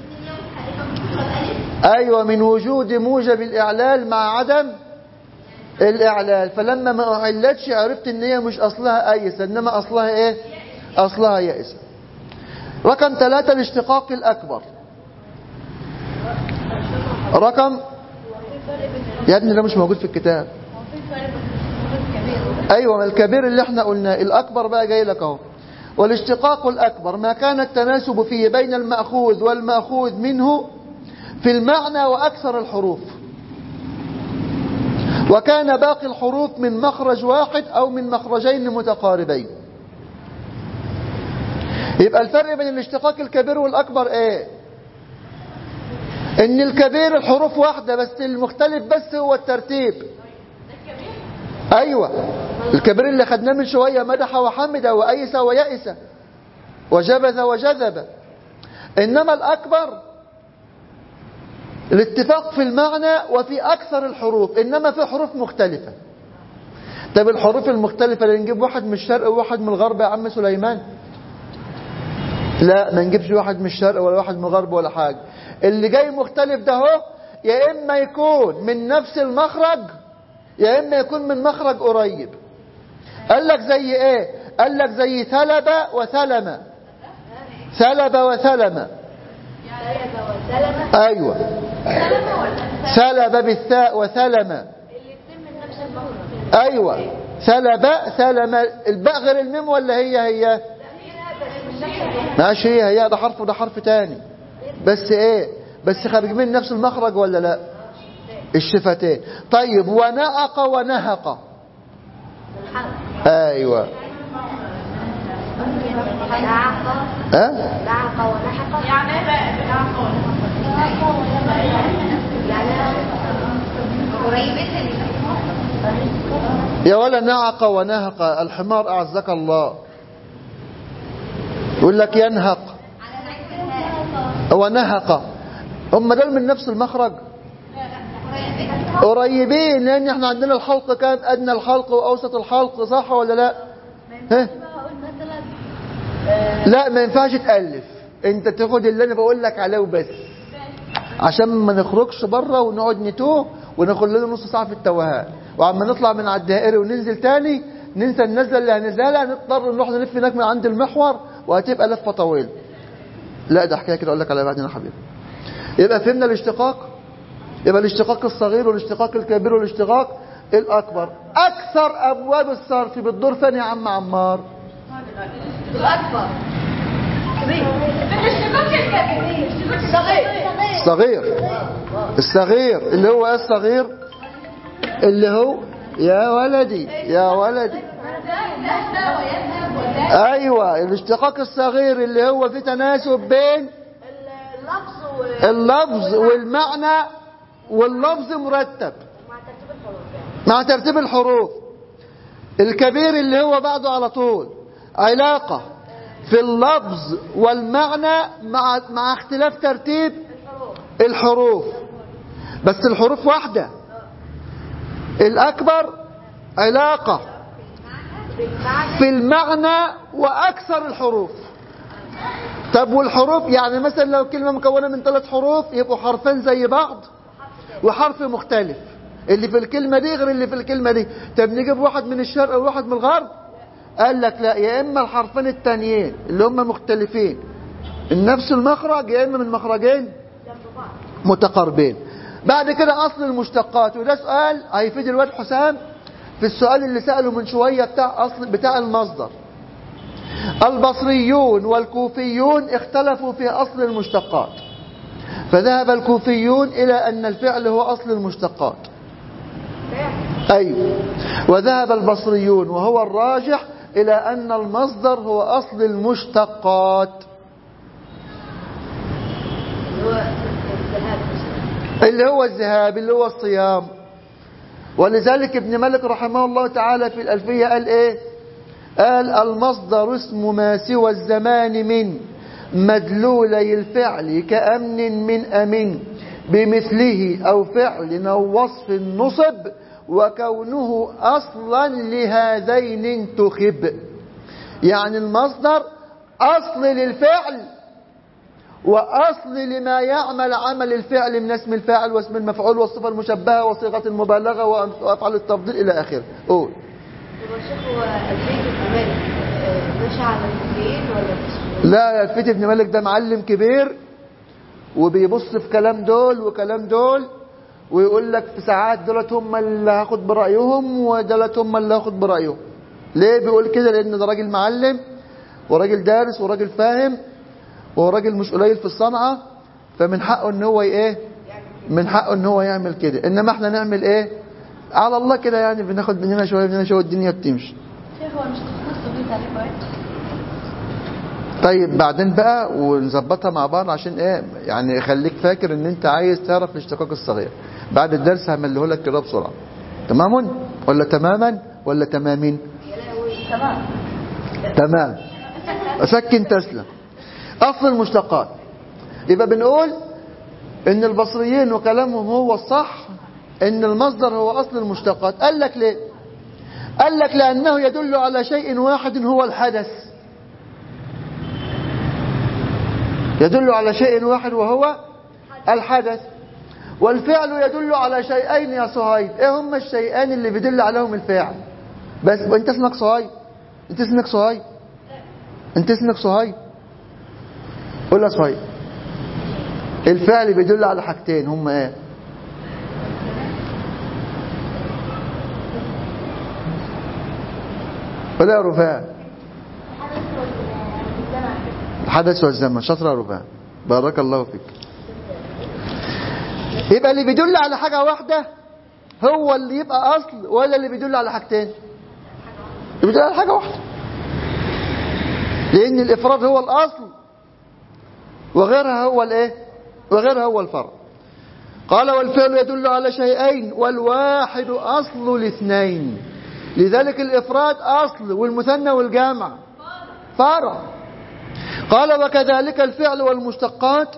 ايوه من وجود موجب الاعلال مع عدم الاعلال فلما ما اعلتش عرفت ان هي مش اصلها ايس انما اصلها ايه اصلها يائس رقم ثلاثة الاشتقاق الاكبر رقم يا ابني ده مش موجود في الكتاب ايوه ما الكبير اللي احنا قلناه الاكبر بقى جاي لك اهو والاشتقاق الاكبر ما كان التناسب فيه بين الماخوذ والماخوذ منه في المعنى واكثر الحروف وكان باقي الحروف من مخرج واحد او من مخرجين متقاربين يبقى الفرق بين الاشتقاق الكبير والاكبر ايه ان الكبير الحروف واحدة بس المختلف بس هو الترتيب ايوه الكبير اللي خدناه من شوية مدح وحمد وأيس ويأس وجبذ وجذب انما الاكبر الاتفاق في المعنى وفي اكثر الحروف انما في حروف مختلفة طب الحروف المختلفة اللي نجيب واحد من الشرق وواحد من الغرب يا عم سليمان لا ما نجيبش واحد من الشرق ولا واحد من الغرب ولا حاجة اللي جاي مختلف ده هو يا إما يكون من نفس المخرج يا إما يكون من مخرج قريب قال لك زي إيه قال لك زي ثلب وثلم ثلب وثلم أيوة ثلب بالثاء وثلم أيوة ثلب ثلم الباء غير الميم ولا هي هي ماشي هي هي ده حرف وده حرف تاني بس ايه بس خارج من نفس المخرج ولا لا الشفتين طيب ونعق ونهق ايوه ها لعق ونحق يعني ايه بقى لعق قريبين يا ولا نعق ونهق الحمار اعزك الله يقول لك ينهق ونهق هم دول من نفس المخرج قريبين لان احنا عندنا الحلق كان ادنى الحلق واوسط الحلق صح ولا لا ها لا ما ينفعش تالف انت تاخد اللي انا بقول لك عليه وبس عشان ما نخرجش بره ونقعد نتوه وناخد لنا نص ساعه في التوهان وعما نطلع من على الدائري وننزل تاني ننسى النزله اللي هننزلها نضطر نروح نلف هناك من عند المحور وهتبقى لفه طويله لا ده حكايه كده اقول لك عليها بعدين يا حبيبي يبقى فهمنا الاشتقاق يبقى الاشتقاق الصغير والاشتقاق الكبير والاشتقاق الاكبر اكثر ابواب الصرف بتدور فين يا عم عمار الأكبر الاشتقاق الكبير صغير صغير الصغير اللي هو ايه الصغير اللي هو يا ولدي يا ولدي ايوه الاشتقاق الصغير اللي هو في تناسب بين اللفظ و... اللفظ والمعنى واللفظ مرتب مع ترتيب الحروف يعني. مع ترتيب الحروف الكبير اللي هو بعده على طول علاقة في اللفظ والمعنى مع مع اختلاف ترتيب الحروف بس الحروف واحدة الأكبر علاقة بالمعنى في المعنى وأكثر الحروف طب والحروف يعني مثلا لو كلمة مكونة من ثلاث حروف يبقوا حرفين زي بعض وحرف مختلف اللي في الكلمة دي غير اللي في الكلمة دي طب نجيب واحد من الشرق وواحد من الغرب قال لك لا يا إما الحرفين التانيين اللي هم مختلفين من نفس المخرج يا إما من مخرجين متقاربين بعد كده أصل المشتقات وده سؤال هيفيد الواد حسام في السؤال اللي سأله من شوية بتاع أصل بتاع المصدر البصريون والكوفيون اختلفوا في أصل المشتقات فذهب الكوفيون إلى أن الفعل هو أصل المشتقات أيوة وذهب البصريون وهو الراجح إلى أن المصدر هو أصل المشتقات هو الذهاب اللي هو الذهاب اللي هو الصيام ولذلك ابن مالك رحمه الله تعالى في الألفية قال إيه قال المصدر اسم ما سوى الزمان من مدلولي الفعل كأمن من أمن بمثله أو فعل أو وصف نصب وكونه أصلا لهذين انتخب يعني المصدر أصل للفعل وأصل لما يعمل عمل الفعل من اسم الفاعل واسم المفعول والصفة المشبهة وصيغة المبالغة وأفعال التفضيل إلى آخره قول هو الشيخ هو البيت الكمال ماشي على الكوفيين ولا مش لا الفيت ابن مالك ده معلم كبير وبيبص في كلام دول وكلام دول ويقول لك في ساعات دولت هم اللي هاخد برأيهم ودولت هم اللي هاخد برأيهم ليه بيقول كده لأن ده راجل معلم وراجل دارس وراجل فاهم وراجل مش قليل في الصنعة فمن حقه ان هو ايه من حقه ان هو يعمل كده انما احنا نعمل ايه على الله كده يعني بناخد مننا شويه مننا شويه الدنيا بتمشي شيخ هو مش تخصص بيت عليه كويس طيب بعدين بقى ونظبطها مع بعض عشان ايه يعني خليك فاكر ان انت عايز تعرف الاشتقاق الصغير بعد الدرس همليه لك كده بسرعه تمام ولا تماما ولا تمامين تمام تمام سكن تسلم اصل المشتقات يبقى بنقول ان البصريين وكلامهم هو الصح ان المصدر هو اصل المشتقات قال لك ليه قال لك لانه يدل على شيء واحد هو الحدث يدل على شيء واحد وهو الحدث والفعل يدل على شيئين يا صهيب ايه هما الشيئان اللي بيدل عليهم الفعل بس انت اسمك صهيب انت اسمك صهيب انت اسمك صهيب قول يا صهيب الفعل بيدل على حاجتين هما ايه ولا يا رفاع الحدث والزمن شاطر يا رفاع بارك الله فيك يبقى اللي بيدل على حاجة واحدة هو اللي يبقى أصل ولا اللي بيدل على حاجتين اللي بيدل على حاجة واحدة لأن الإفراد هو الأصل وغيرها هو الإيه وغيرها هو الفرع قال والفعل يدل على شيئين والواحد أصل الاثنين لذلك الإفراد أصل والمثنى والجامع فرع قال وكذلك الفعل والمشتقات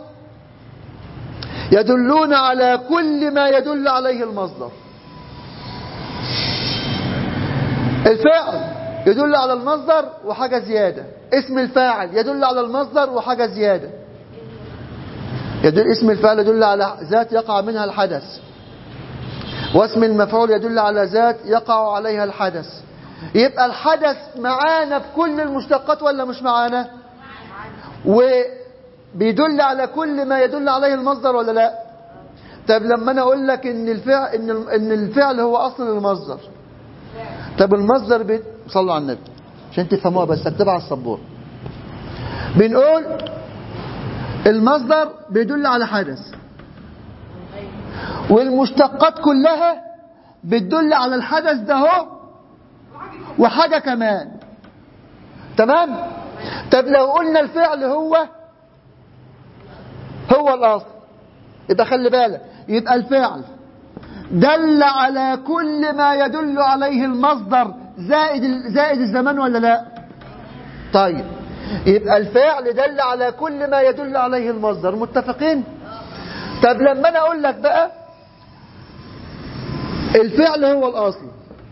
يدلون على كل ما يدل عليه المصدر الفعل يدل على المصدر وحاجة زيادة اسم الفاعل يدل على المصدر وحاجة زيادة يدل اسم الفاعل يدل على ذات يقع منها الحدث واسم المفعول يدل على ذات يقع عليها الحدث يبقى الحدث معانا في كل المشتقات ولا مش معانا وبيدل على كل ما يدل عليه المصدر ولا لا طب لما انا اقول لك ان الفعل ان ان الفعل هو اصل المصدر طب المصدر بي... صلوا على النبي عشان تفهموها بس اكتبها على السبوره بنقول المصدر بيدل على حدث والمشتقات كلها بتدل على الحدث ده هو وحاجة كمان تمام طب لو قلنا الفعل هو هو الأصل يبقى خلي بالك يبقى الفعل دل على كل ما يدل عليه المصدر زائد زائد الزمان ولا لا طيب يبقى الفعل دل على كل ما يدل عليه المصدر متفقين طب لما انا اقول لك بقى الفعل هو الاصل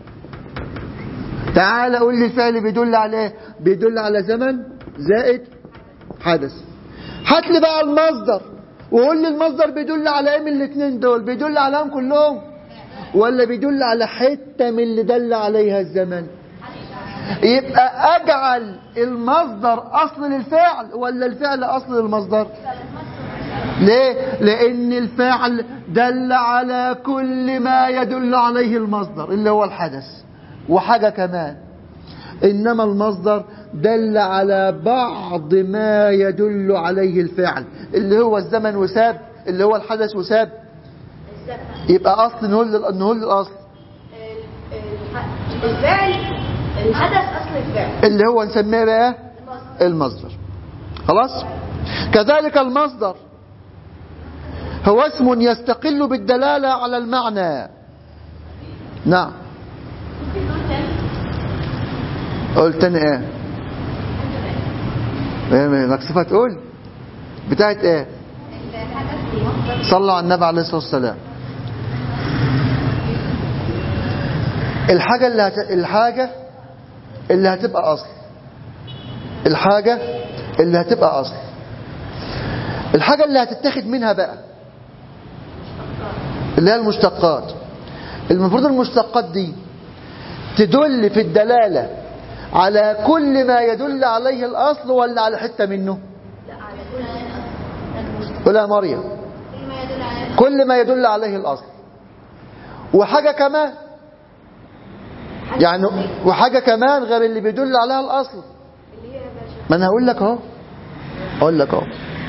تعال قول لي الفعل بيدل على ايه بيدل على زمن زائد حدث هات لي بقى المصدر وقول لي المصدر بيدل على ايه من الاثنين دول بيدل عليهم كلهم ولا بيدل على حته من اللي دل عليها الزمن يبقى اجعل المصدر اصل للفعل ولا الفعل اصل للمصدر ليه لان الفعل دل على كل ما يدل عليه المصدر اللي هو الحدث وحاجة كمان انما المصدر دل على بعض ما يدل عليه الفعل اللي هو الزمن وساب اللي هو الحدث وساب يبقى اصل نقول لل- نقول الاصل الفعل الحدث اصل الفعل اللي هو نسميه بقى المصدر خلاص كذلك المصدر هو اسم يستقل بالدلالة على المعنى نعم قلت انا ايه ايه مكسوفة تقول بتاعت ايه صلوا على النبي عليه الصلاة والسلام الحاجة اللي هت... الحاجة اللي هتبقى أصل الحاجة اللي هتبقى أصل الحاجة اللي هتتاخد منها بقى اللي هي المشتقات المفروض المشتقات دي تدل في الدلالة على كل ما يدل عليه الأصل ولا على حتة منه قول يا مريم فيما يدل على كل ما يدل عليه الأصل وحاجة كمان يعني وحاجة كمان غير اللي بيدل عليها الأصل ما أنا هقول لك أهو أقول لك أهو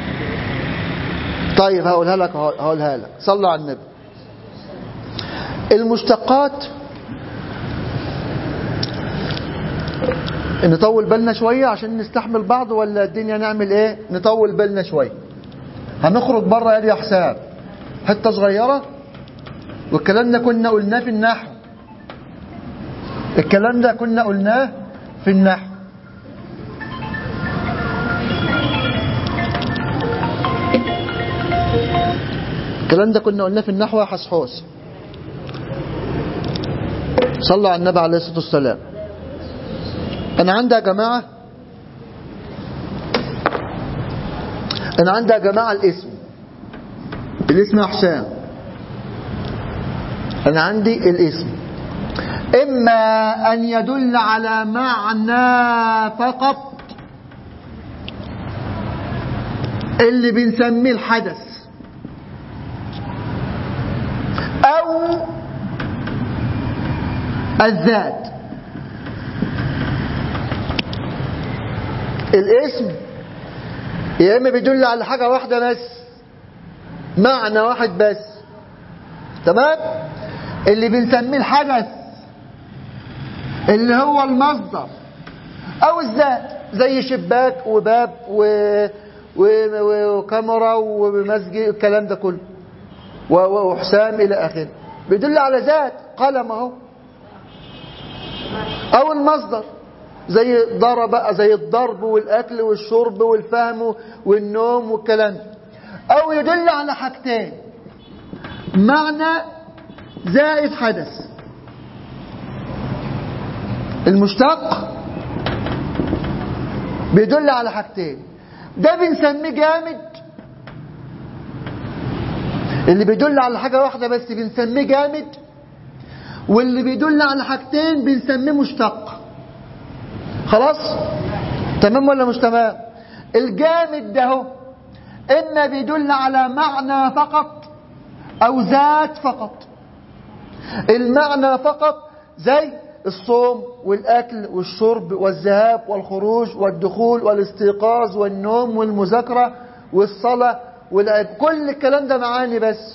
طيب هقولها لك أهو- هقولها لك صلى على النبي المشتقات نطول بالنا شوية عشان نستحمل بعض ولا الدنيا نعمل ايه نطول بالنا شوية هنخرج بره يا حساب حتة صغيرة والكلام ده كنا قلناه في النحو الكلام ده كنا قلناه في النحو الكلام ده كنا قلناه في النحو يا حسحوس صلى على النبي عليه الصلاة والسلام أنا عندي يا جماعة أنا عندي يا جماعة الاسم الاسم يا حسام أنا عندي الاسم إما أن يدل على معنى فقط اللي بنسميه الحدث أو الذات الاسم يا إما بيدل على حاجة واحدة بس معنى واحد بس تمام اللي بنسميه الحدث اللي هو المصدر او الذات زي شباك وباب و... و... و... وكاميرا ومسجد الكلام ده كله و... و- وحسام الى اخره بيدل على ذات قلم اهو او المصدر زي ضرب زي الضرب والاكل والشرب والفهم والنوم والكلام ده. او يدل على حاجتين معنى زائد حدث المشتق بيدل على حاجتين ده بنسميه جامد اللي بيدل على حاجة واحدة بس بنسميه جامد واللي بيدل على حاجتين بنسميه مشتق خلاص تمام ولا مش تمام الجامد ده هو إما بيدل على معنى فقط أو ذات فقط المعنى فقط زي الصوم والأكل والشرب والذهاب والخروج والدخول والاستيقاظ والنوم والمذاكرة والصلاة والعب كل الكلام ده معاني بس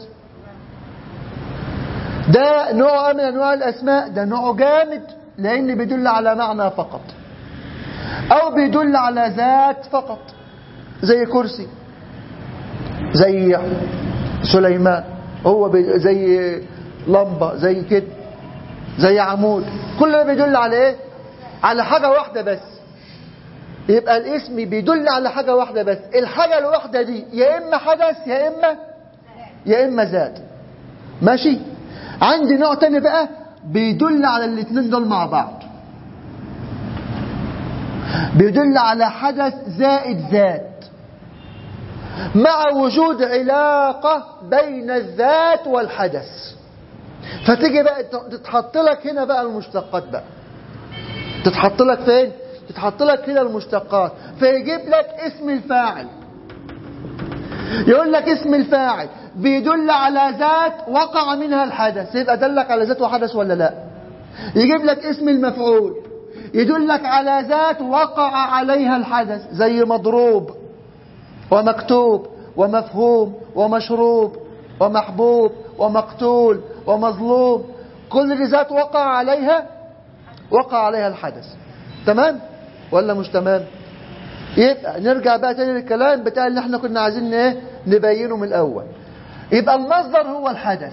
ده نوع من أنواع الأسماء ده نوع جامد لأن بيدل على معنى فقط أو بيدل على ذات فقط زي كرسي زي سليمان هو بي- زي لمبة زي كده زي عمود كل ده بيدل على ايه على حاجة واحدة بس يبقى الاسم بيدل على حاجة واحدة بس الحاجة الواحدة دي يا إما حدث يا إما يا إما ذات ماشي عندي نوع تاني بقى بيدل على الاتنين دول مع بعض بيدل على حدث زائد ذات مع وجود علاقة بين الذات والحدث فتيجي بقى تتحط لك هنا بقى المشتقات بقى تتحط لك فين تتحط لك هنا المشتقات فيجيب لك اسم الفاعل يقول لك اسم الفاعل بيدل على ذات وقع منها الحدث يبقى دلك على ذات وحدث ولا لا يجيب لك اسم المفعول يدلك على ذات وقع عليها الحدث زي مضروب ومكتوب ومفهوم ومشروب ومحبوب ومقتول ومظلوم كل دي ذات وقع عليها وقع عليها الحدث تمام ولا مش تمام يبقى نرجع بقى تاني للكلام بتاع اللي احنا كنا عايزين ايه نبينه من الاول يبقى المصدر هو الحدث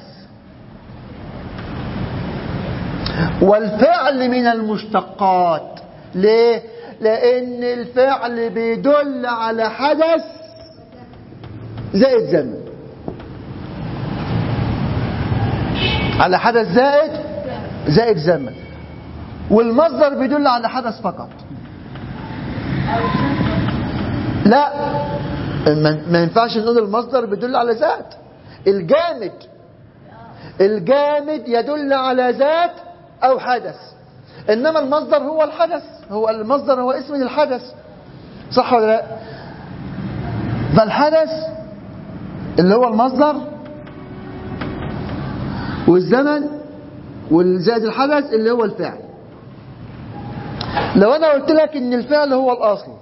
والفعل من المشتقات ليه لان الفعل بيدل على حدث زائد زمن على حدث زائد زائد زمن والمصدر بيدل على حدث فقط لا ما ما ينفعش نقول المصدر بيدل على ذات الجامد الجامد يدل على ذات او حدث انما المصدر هو الحدث هو المصدر هو اسم الحدث صح ولا لا فالحدث اللي هو المصدر والزمن والزائد الحدث اللي هو الفعل لو انا قلت لك ان الفعل هو الاصل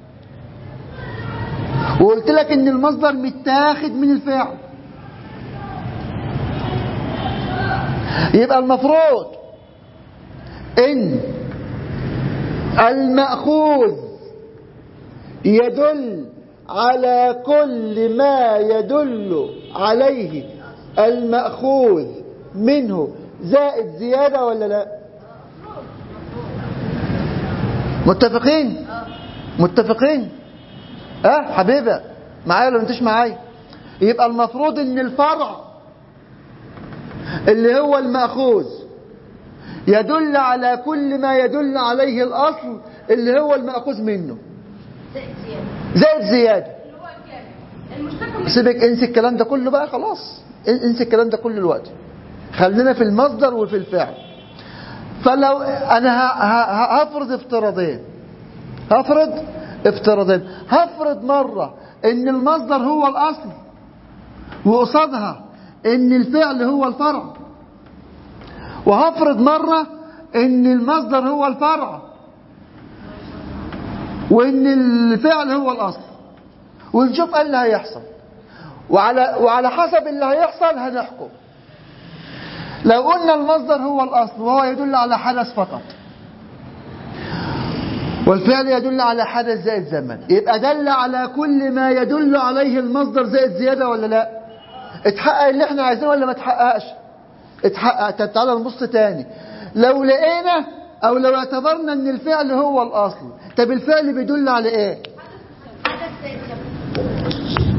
وقلت لك ان المصدر متاخد من الفعل يبقى المفروض ان المأخوذ يدل على كل ما يدل عليه المأخوذ منه زائد زيادة ولا لا متفقين متفقين اه حبيبة معايا ولا انتش معايا يبقى المفروض ان الفرع اللي هو المأخوذ يدل على كل ما يدل عليه الأصل اللي هو المأخوذ منه زائد زيادة زائد زيادة اللي هو الكامل المشتق من سيبك انسى الكلام ده كله بقى خلاص ان- انسى الكلام ده كله دلوقتي خلينا في المصدر وفي الفعل فلو انا ه- ه- هفرض افتراضين هفرض افتراضين هفرض مرة ان المصدر هو الاصل وقصادها ان الفعل هو الفرع وهفرض مرة ان المصدر هو الفرع وان الفعل هو الاصل ونشوف ايه اللي هيحصل وعلى وعلى حسب اللي هيحصل هنحكم لو قلنا المصدر هو الاصل وهو يدل على حدث فقط والفعل يدل على حدث زائد زمن يبقى دل على كل ما يدل عليه المصدر زائد زيادة ولا لا اتحقق اللي احنا عايزينه ولا ما اتحققش اتحقق طب تعالى نبص تاني لو لقينا او لو اعتبرنا ان الفعل هو الاصل طب الفعل بيدل على ايه حدث زائد زمن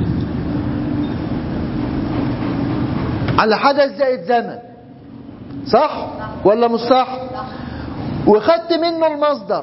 على حدث زائد زمن صح ولا مش صح وخدت منه المصدر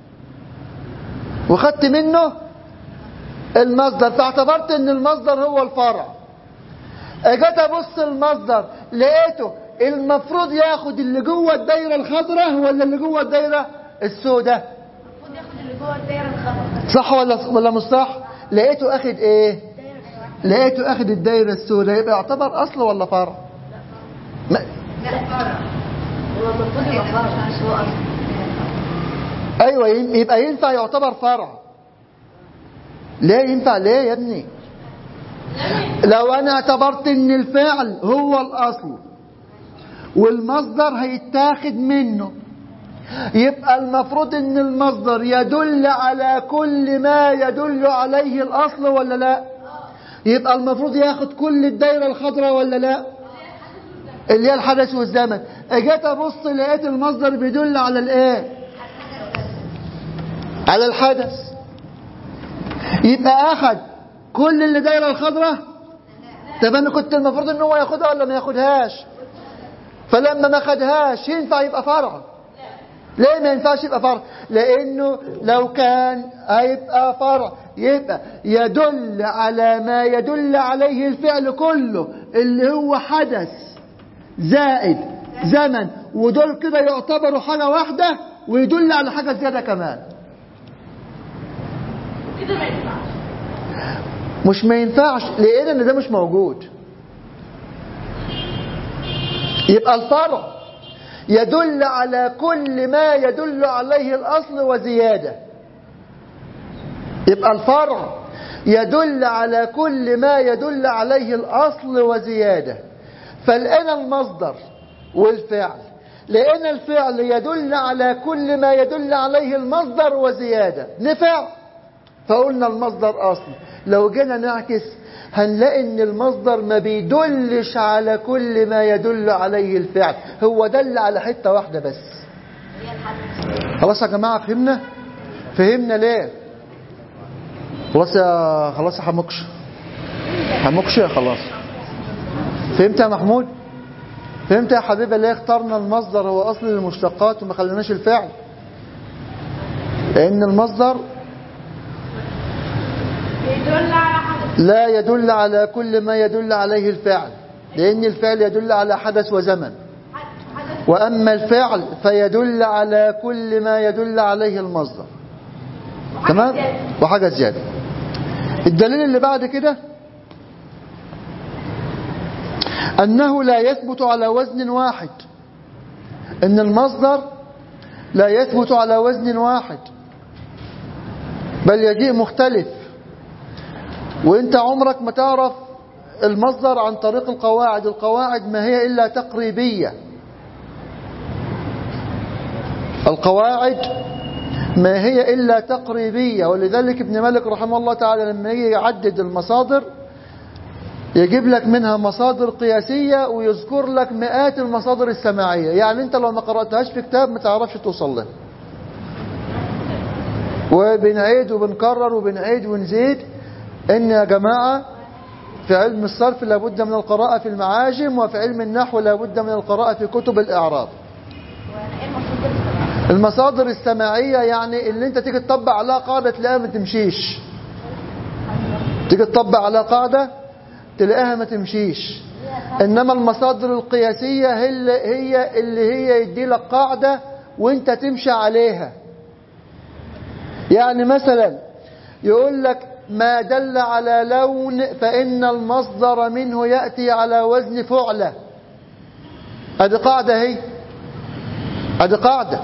وخدت منه المصدر فاعتبرت ان المصدر هو الفرع اجيت ابص المصدر لقيته المفروض ياخد اللي جوه الدايره الخضراء ولا اللي جوه الدايره السوداء المفروض ياخد اللي جوه الدايرة الخضراء صح ولا ولا مش صح لقيته اخد ايه لقيته اخد الدايره السوداء يبقى يعتبر اصل ولا فرع ما- لا فرع هو المفروض يبقى فرع مش هو أصلا ايوه ين- يبقى ينفع يعتبر فرع ليه ينفع ليه يا ابني لو انا اعتبرت ان الفعل هو الاصل والمصدر هيتاخد منه يبقى المفروض ان المصدر يدل على كل ما يدل عليه الاصل ولا لا يبقى المفروض ياخد كل الدايره الخضراء ولا لا اللي هي الحدث والزمن اجيت ابص لقيت المصدر بيدل على الايه على الحدث يبقى اخد كل اللي دايره الخضراء طب انا كنت المفروض ان هو ياخدها ولا ما ياخدهاش فلما ما خدهاش ينفع يبقى فرع ليه ما ينفعش يبقى فرع لانه لو كان هيبقى فرع يبقى يدل على ما يدل عليه الفعل كله اللي هو حدث زائد زمن ودول كده يعتبروا حاجة واحدة ويدل على حاجة زيادة كمان كده ما ينفعش مش ما ينفعش لان ان ده مش موجود يبقى الفرع يدل على كل ما يدل عليه الاصل وزياده يبقى الفرع يدل على كل ما يدل عليه الاصل وزياده فلقينا المصدر والفعل لقينا الفعل يدل على كل ما يدل عليه المصدر وزياده نفع فقلنا المصدر أصل لو جينا نعكس هنلاقي ان المصدر ما بيدلش على كل ما يدل عليه الفعل هو دل على حتة واحدة بس هي الحدث خلاص يا جماعة فهمنا فهمنا ليه خلاص يا خلاص يا حموكش حموكش خلاص فهمت يا محمود فهمت يا حبيبي ليه اخترنا المصدر هو اصل المشتقات وما خليناش الفعل لان المصدر يدل على حدث لا يدل على كل ما يدل عليه الفعل لأن الفعل يدل على حدث وزمن حدث وأما الفعل فيدل على كل ما يدل عليه المصدر تمام وحاجة زيادة الدليل اللي بعد كده أنه لا يثبت على وزن واحد أن المصدر لا يثبت على وزن واحد بل يجيء مختلف وانت عمرك ما تعرف المصدر عن طريق القواعد القواعد ما هي إلا تقريبية القواعد ما هي إلا تقريبية ولذلك ابن مالك رحمه الله تعالى لما يجي يعدد المصادر يجيب لك منها مصادر قياسية ويذكر لك مئات المصادر السماعية يعني انت لو ما قرأتهاش في كتاب ما تعرفش توصل له وبنعيد وبنكرر وبنعيد ونزيد ان يا جماعة في علم الصرف لابد من القراءة في المعاجم وفي علم النحو لابد من القراءة في كتب الإعراب المصادر السماعية يعني اللي انت تيجي تطبق عليها قاعدة تلاقيها ما تمشيش تيجي تطبق على قاعدة تلاقيها ما تمشيش انما المصادر القياسية هي اللي هي, اللي هي يدي لك قاعدة وانت تمشي عليها يعني مثلا يقول لك ما دل على لون فإن المصدر منه يأتي على وزن فعلة هذه قاعدة هي هذه قاعدة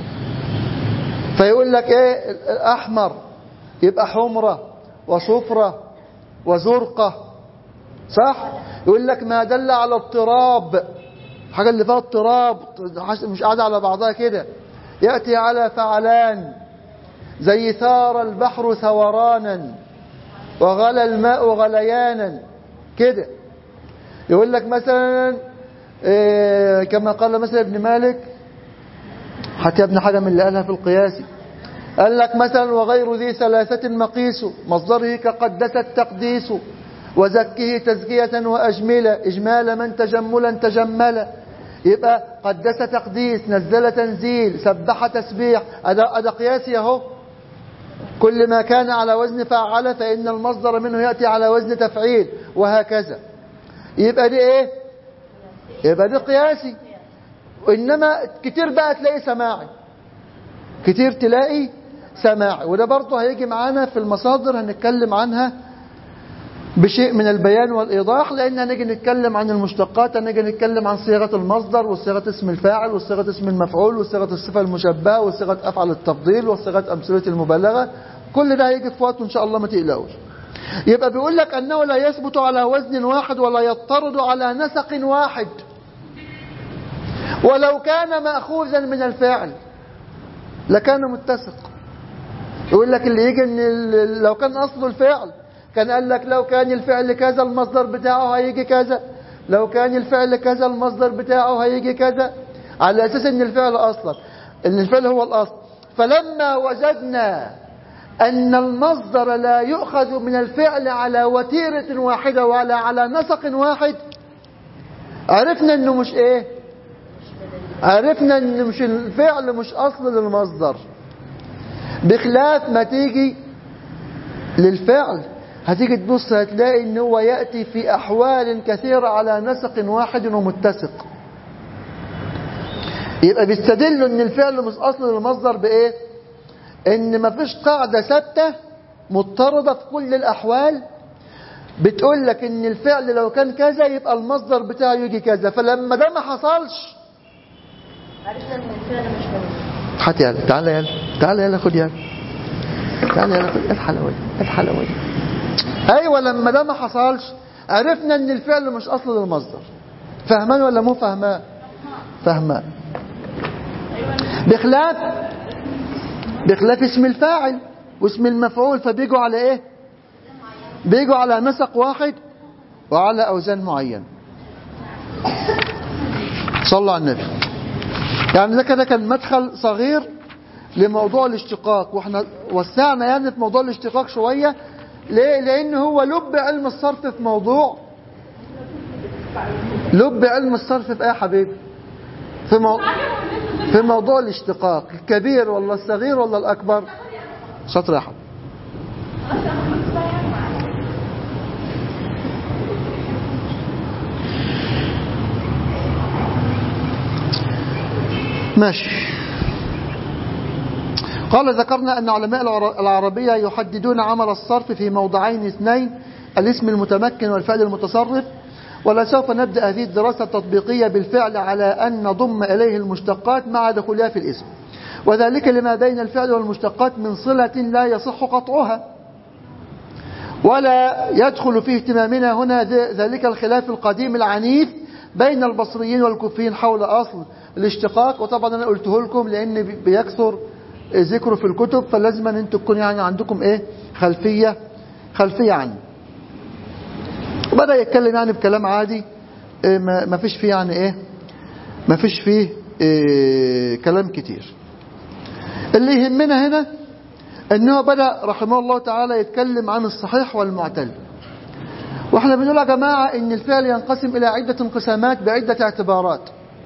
فيقول لك ايه احمر يبقى حمرة وصفرة وزرقة صح يقول لك ما دل على اضطراب حاجة اللي فيها اضطراب مش قاعدة على بعضها كده يأتي على فعلان زي ثار البحر ثورانا وغلى الماء غليانا كده يقول لك مثلا إيه كما قال مثلا ابن مالك حتى ابن حجم اللي قالها في القياس قال لك مثلا وغير ذي ثلاثة مقيس مصدره كقدس التقديس وزكه تزكية وأجملة إجمال من تجملا تجملا يبقى قدس تقديس نزل تنزيل سبح تسبيح هذا هذا قياسي اهو كل ما كان على وزن فعل فإن المصدر منه يأتي على وزن تفعيل وهكذا يبقى دي ايه يبقى دي قياسي وإنما كتير بقى تلاقي سماعي كتير تلاقي سماعي وده برضه هيجي معانا في المصادر هنتكلم عنها بشيء من البيان والإيضاح لأن هنيجي نتكلم عن المشتقات هنيجي نتكلم عن صيغة المصدر وصيغة اسم الفاعل وصيغة اسم المفعول وصيغة الصفة المشبهة وصيغة أفعل التفضيل وصيغة أمثلة المبالغة كل ده هيجي في وقت إن شاء الله ما تقلقوش يبقى بيقول لك أنه لا يثبت على وزن واحد ولا يضطرد على نسق واحد ولو كان مأخوذا من الفاعل لكان متسق يقول لك اللي يجي ان لو كان اصله الفعل كان قال لك لو كان الفعل كذا المصدر بتاعه هيجي كذا لو كان الفعل كذا المصدر بتاعه هيجي كذا على اساس ان الفعل اصلا ان الفعل هو الاصل فلما وجدنا ان المصدر لا يؤخذ من الفعل على وتيرة واحدة ولا على نسق واحد عرفنا انه مش ايه عرفنا ان مش الفعل مش اصل للمصدر بخلاف ما تيجي للفعل هتيجي تبص هتلاقي ان هو يأتي في احوال كثيرة على نسق واحد ومتسق يبقى بيستدلوا ان الفعل مش اصل للمصدر بايه ان مفيش قاعدة ثابتة مضطردة في كل الاحوال بتقول لك ان الفعل لو كان كذا يبقى المصدر بتاعه يجي كذا فلما ده ما حصلش عرفنا ان الفعل مش موجود هات يلا تعالى يلا تعالى يلا خد يلا تعالى يلا خد الحلاوه دي الحلاوه دي ايوه لما ده ما حصلش عرفنا ان الفعل مش اصل للمصدر فهمان ولا مو فهمان فهمان بخلاف بخلاف اسم الفاعل واسم المفعول فبيجوا على ايه بيجوا على نسق واحد وعلى اوزان معينه صلوا على النبي يعني ده كده كان مدخل صغير لموضوع الاشتقاق واحنا وسعنا يعني في موضوع الاشتقاق شوية ليه؟ لان هو لب علم الصرف في موضوع لب علم الصرف في ايه يا حبيبي في, مو... في موضوع الاشتقاق الكبير ولا الصغير ولا الاكبر شاطر يا حبيبي ماشي قال ذكرنا أن علماء العربية يحددون عمل الصرف في موضعين اثنين الاسم المتمكن والفعل المتصرف ولا سوف نبدأ هذه الدراسة التطبيقية بالفعل على أن نضم إليه المشتقات مع دخولها في الاسم وذلك لما بين الفعل والمشتقات من صلة لا يصح قطعها ولا يدخل في اهتمامنا هنا ذلك الخلاف القديم العنيف بين البصريين والكوفيين حول أصل الاشتقاق وطبعا أنا قلته لكم لأن بيكثر ذكره في الكتب فلازم أن انتم تكون يعني عندكم إيه خلفية خلفية عنه وبدأ يتكلم يعني بكلام عادي إيه ما فيش فيه يعني إيه ما فيش فيه إيه كلام كتير اللي يهمنا هنا انه بدأ رحمه الله تعالى يتكلم عن الصحيح والمعتل واحنا بنقول يا جماعة ان الفعل ينقسم الى عدة انقسامات بعدة اعتبارات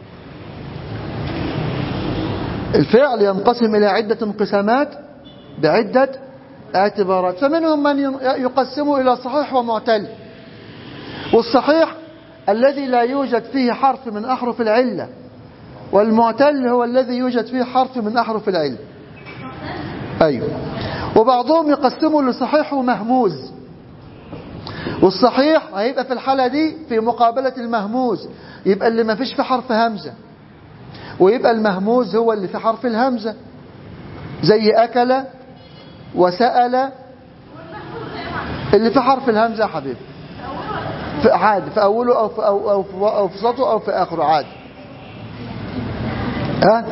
الفعل ينقسم الى عدة انقسامات بعدة اعتبارات فمنهم من يقسمه الى صحيح ومعتل والصحيح الذي لا يوجد فيه حرف من احرف العلة والمعتل هو الذي يوجد فيه حرف من احرف العلة أيوه وبعضهم يقسمه لصحيح ومهموز والصحيح هيبقى في الحالة دي في مقابلة المهموز يبقى اللي ما فيش في حرف همزة ويبقى المهموز هو اللي في حرف الهمزة زي أكل وسأل اللي في حرف الهمزة يا حبيبي في عادي في أوله أو في, أو أو في, أو في وسطه أو في آخره عادي ها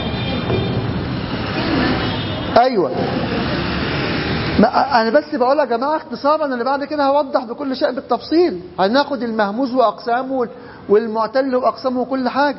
ايوه ما انا بس بقول يا جماعه اختصارا اللي بعد كده هوضح بكل شيء بالتفصيل هناخد المهموز واقسامه والمعتل واقسامه وكل حاجه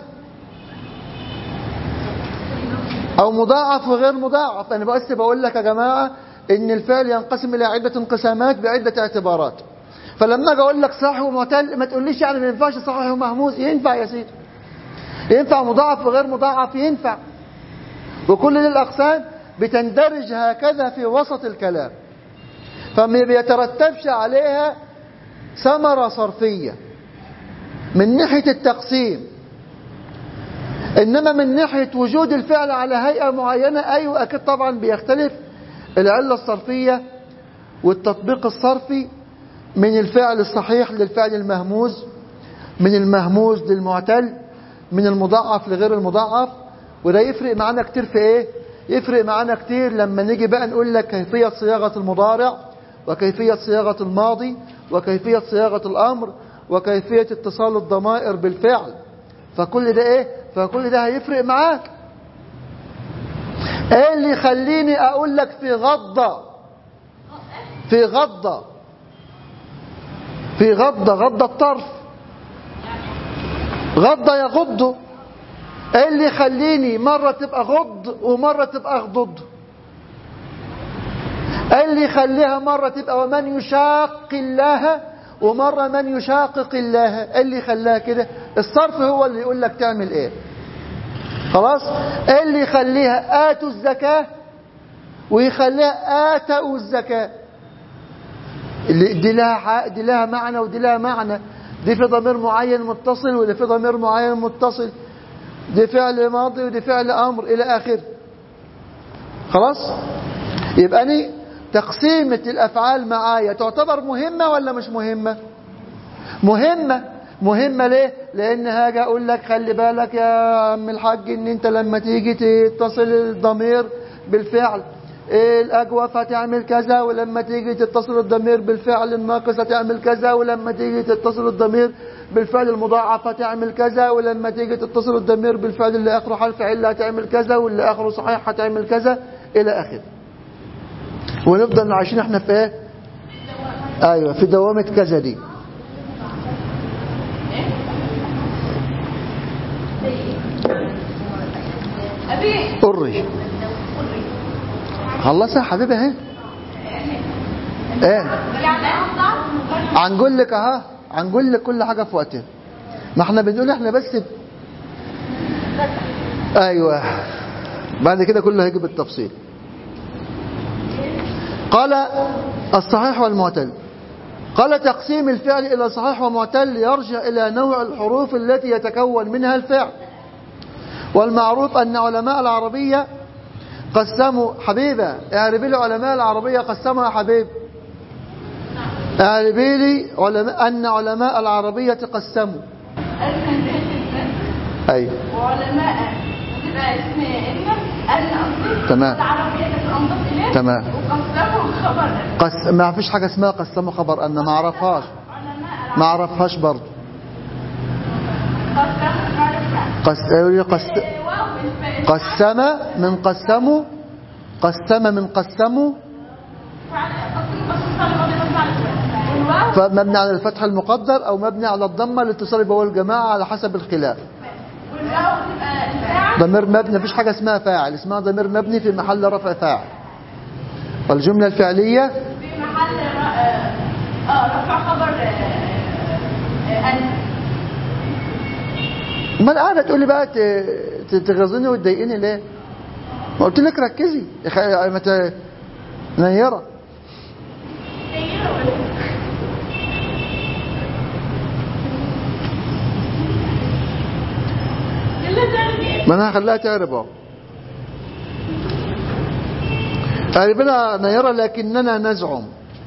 او مضاعف وغير مضاعف انا بس بقول لك يا جماعه ان الفعل ينقسم الى عده انقسامات بعده اعتبارات فلما اجي اقول لك صحيح ومعتل ما تقوليش يعني ما ينفعش صحيح ومهموز ينفع يا سيدي ينفع مضاعف وغير مضاعف ينفع وكل الاقسام بتندرج هكذا في وسط الكلام فما بيترتبش عليها ثمرة صرفية من ناحية التقسيم إنما من ناحية وجود الفعل على هيئة معينة أيوة أكيد طبعا بيختلف العلة الصرفية والتطبيق الصرفي من الفعل الصحيح للفعل المهموز من المهموز للمعتل من المضاعف لغير المضاعف وده يفرق معانا كتير في ايه يفرق معانا كتير لما نيجي بقى نقول لك كيفية صياغة المضارع وكيفية صياغة الماضي وكيفية صياغة الأمر وكيفية اتصال الضمائر بالفعل فكل ده ايه فكل ده هيفرق معاك ايه اللي يخليني اقول لك في غضة في غضة في غضة غضة الطرف غضة يغض ايه اللي يخليني مرة تبقى غض ومرة تبقى اغضض ايه اللي يخليها مرة تبقى ومن يشاق الله ومرة من يشاقق الله ايه اللي يخليها كده الصرف هو اللي يقول لك تعمل ايه خلاص ايه اللي يخليها اتوا الزكاة ويخليها اتوا الزكاة دي لها دي لها معنى ودي لها معنى دي في ضمير معين متصل ودي في ضمير معين متصل دي فعل ماضي ودي فعل امر الى اخره خلاص يبقى أني تقسيمة الافعال معايا تعتبر مهمة ولا مش مهمة مهمة مهمة ليه لان هاجي اقول لك خلي بالك يا عم الحاج ان انت لما تيجي تتصل الضمير بالفعل إيه الأجوف هتعمل كذا ولما تيجي تتصل الضمير بالفعل الناقص هتعمل كذا ولما تيجي تتصل الضمير بالفعل المضاعف هتعمل كذا ولما تيجي تتصل الضمير بالفعل اللي آخره حرف علة هتعمل كذا واللي آخره صحيح هتعمل كذا إلى آخره ونفضل عايشين احنا في ايه ايوه في دوامة كذا دي أبي قري خلصها يا حبيبي اهي ايه يعني أفضل هنقول لك اها هنقول لك كل حاجه في وقتها ما احنا بنقول احنا بس ب... ايوه بعد كده كله هيجي بالتفصيل قال الصحيح والمعتل قال تقسيم الفعل إلى صحيح ومعتل يرجع إلى نوع الحروف التي يتكون منها الفعل والمعروف أن علماء العربية قسموا حبيبة اعربي لي علماء العربية قسموا يا حبيب اعربي لي علماء أن علماء العربية قسموا أي وعلماء تبقى اسم إن أن قصدي تمام. العربية كانت أنضف إليه تمام. وقسموا خبر قس... ما فيش حاجة اسمها قسموا خبر أن ما أعرفهاش علماء ما أعرفهاش برضه قسموا معرفة قس... يقول لي قس... واو بالفعل قسم من قسموا قسم من قسموا والواو فمبني على الفتح المقدر أو مبني على الضمة لاتصال بواو الجماعة على حسب الخلاف والواو تبقى الفاعل ضمير مبني مفيش حاجة اسمها فاعل اسمها ضمير مبني في محل رفع فاعل والجملة الفعلية في محل ر- آه، اه رفع خبر آه، آه، أن ما الآن تقول لي بقى ت- ت- تغيظني وتضايقني ليه ما قلت لك ركزي يا خ- ما ت- نيرة اللي تعرف ايه ما انا هخليها تعرب اهو تعرفنا نيرة لكننا نزعم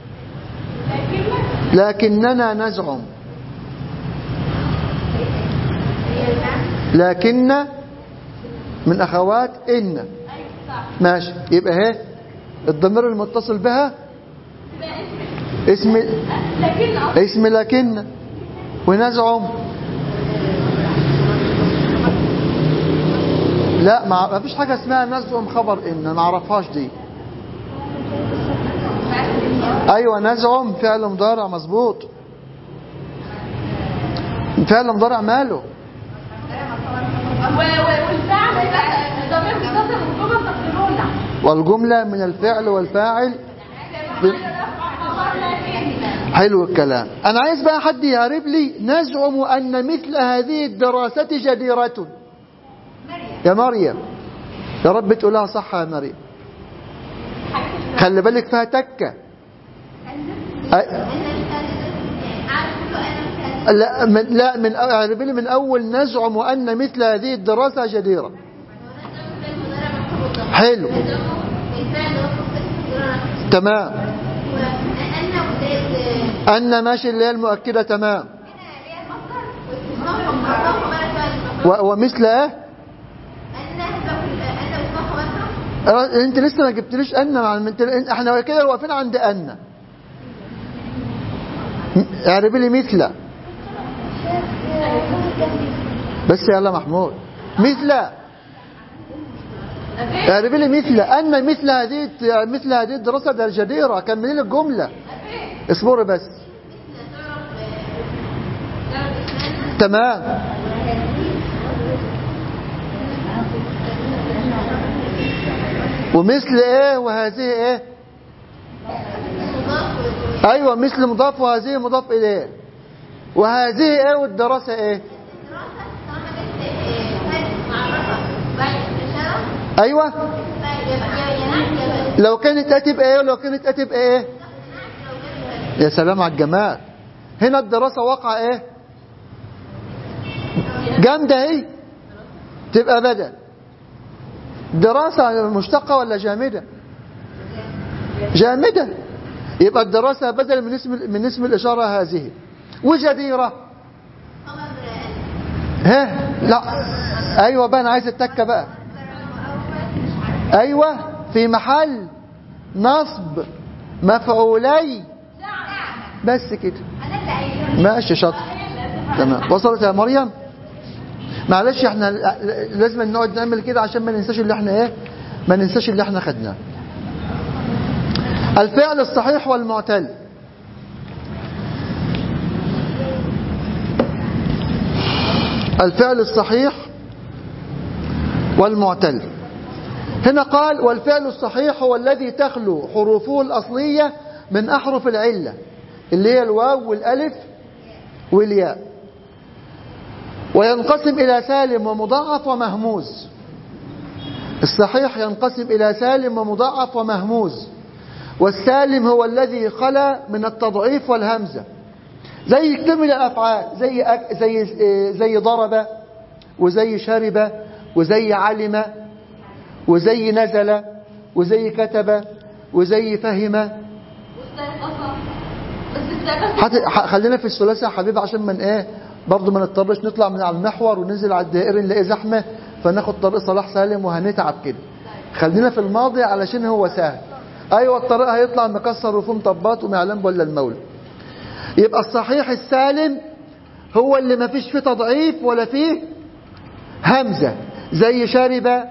لكن لكننا نزعم لكن من أخوات إن ايوه صح ماشي يبقى اهي الضمير المتصل بها تبقى اسم اسم لكن أصلا اسم لكن ونزعم لا ما ما فيش حاجة اسمها نزعم خبر إن ما اعرفهاش دي أيوة نزعم فعل مضارع مظبوط فعل مضارع ماله و- و- والفعل بقى ضمير متصل وجمل تقديرون والجملة من الفعل والفاعل حلو الكلام أنا عايز بقى حد يعرف لي نزعم أن مثل هذه الدراسة جديرة يا مريم يا رب تقولها صح يا مريم خلي بالك فيها تكة أ- لا من لا من اعرف لي من أول نزعم أن مثل هذه الدراسة جديرة حلو تمام أن ماشي اللي هي المؤكدة تمام و- ومثل ايه اه، انت لسه ما جبتليش ان مع انت احنا كده واقفين عند ان اعربي لي مثل بس يلا محمود مثل اعربي لي مثل ان مثل هذه مثل هذه الدراسه ده جديره كملي لي الجمله اصبري بس تمام ومثل ايه وهذه ايه ايوه مثل مضاف وهذه مضاف اليه وهذه ايه والدراسه ايه ايوه لو كانت اتي بايه ولو كانت اتي بايه يا سلام على الجمال هنا الدراسه واقعه ايه جامده اهي تبقى بدل دراسة مشتقة ولا جامدة جامدة يبقى الدراسة بدل من اسم من اسم الإشارة هذه وجديرة ها لا أيوة بقى أنا عايز التكة بقى أيوة في محل نصب مفعولي بس كده ماشي شاطر تمام وصلت يا مريم معلش احنا لازم نقعد نعمل كده عشان ما ننساش اللي احنا ايه ما ننساش اللي احنا خدناه الفعل الصحيح والمعتل الفعل الصحيح والمعتل هنا قال والفعل الصحيح هو الذي تخلو حروفه الأصلية من أحرف العلة اللي هي الواو والألف والياء وينقسم إلى سالم ومضاعف ومهموز الصحيح ينقسم إلى سالم ومضاعف ومهموز والسالم هو الذي خلا من التضعيف والهمزة زي كلمة الأفعال زي أك زي زي ضرب وزي شرب وزي علم وزي نزل وزي كتب وزي فهم واستيقظ بس حت... ح- خلينا في الثلاثي يا حبيبي عشان من ايه برضه ما نضطرش نطلع من على المحور وننزل على الدائري نلاقي زحمه فناخد طريق صلاح سالم وهنتعب كده خلينا في الماضي علشان هو سهل ايوه الطريق هيطلع مكسر وفيه مطبات وما يعلم ولا المولى يبقى الصحيح السالم هو اللي ما فيش فيه تضعيف ولا فيه همزه زي شرب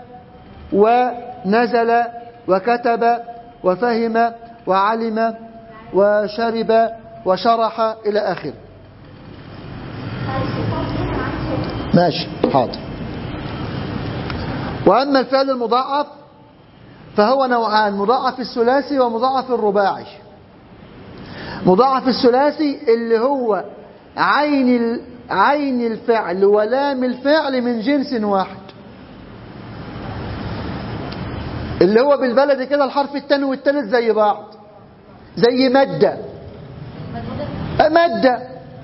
ونزل وكتب وفهم وعلم وشرب وشرح إلى آخره ماشي حاضر وأما الفعل المضاعف فهو نوعان مضاعف الثلاثي ومضاعف الرباعي مضاعف الثلاثي اللي هو عين ال- عين الفعل ولام الفعل من جنس واحد اللي هو بالبلدي كده الحرف الثاني والثالث زي بعض زي مادة مادة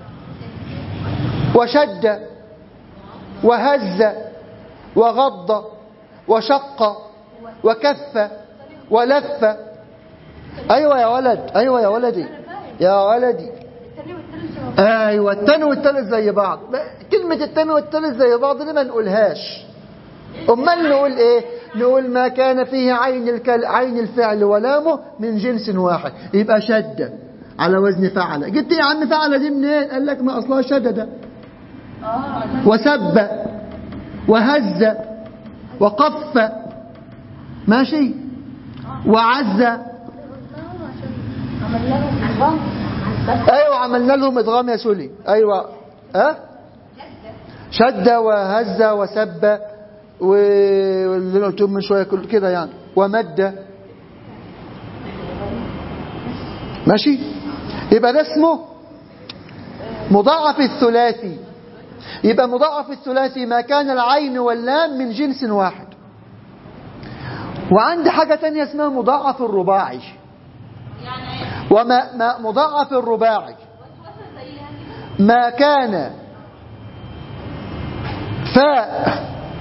وشد وهز وغض وشق وكف ولف ايوه يا ولد ايوه يا ولدي يا ولدي التاني والتالت شبه ايوه التاني والتالت زي بعض لا، كلمة التاني والتالت زي بعض دي ما نقولهاش امال نقول ايه نقول ما كان فيه عين الكل... عين الفعل ولامه من جنس واحد يبقى شد على وزن فعل جبت يا عم فعل دي منين قال لك ما اصلها شدد وسب وهز وقف ماشي وعز عمل لهم نظام بس ايوه عملنا لهم ادغام يا سولي ايوه ها شد وهز وسب و- واللي أنا قلتهم من شويه كل كده يعني ومد ماشي يبقى ده اسمه مضاعف الثلاثي يبقى مضاعف الثلاثي ما كان العين واللام من جنس واحد وعندي حاجة تانية اسمها مضاعف الرباعي وما ما مضاعف الرباعي ما كان فاء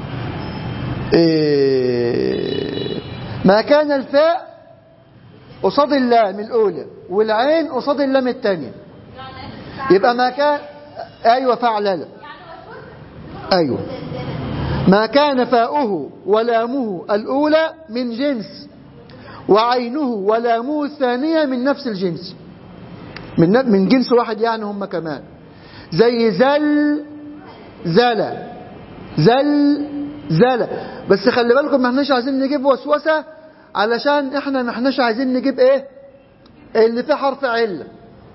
إيه، ما كان الفاء قصاد اللام الأولى والعين قصاد اللام الثانية يبقى ما كان أيوة فعلل أيوة ما كان فاؤه ولامه الأولى من جنس وعينه ولامه الثانية من نفس الجنس من ن- من جنس واحد يعني هم كمان زي زل زل زل زل بس خلي بالكم ما احناش عايزين نجيب وسوسة علشان احنا ما احناش عايزين نجيب ايه اللي فيه حرف علة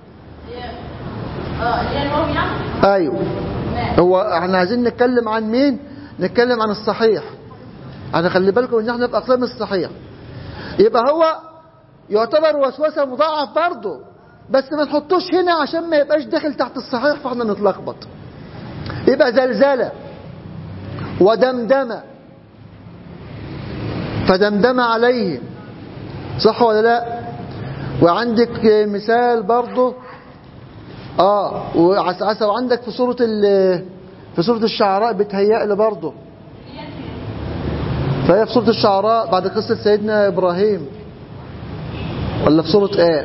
اه اللي هي الواو يعني ايوه هو احنا عايزين نتكلم عن مين نتكلم عن الصحيح انا خلي بالكم ان احنا في اقسام الصحيح يبقى هو يعتبر وسوسه مضاعف برضه بس ما نحطوش هنا عشان ما يبقاش داخل تحت الصحيح فاحنا نتلخبط يبقى زلزله ودمدمه فدمدم عليهم صح ولا لا وعندك مثال برضه اه وعسعسه وعندك في سوره ال- في سوره الشعراء بتهيأ لي برضه فهي في سوره الشعراء بعد قصه سيدنا ابراهيم ولا في سوره ايه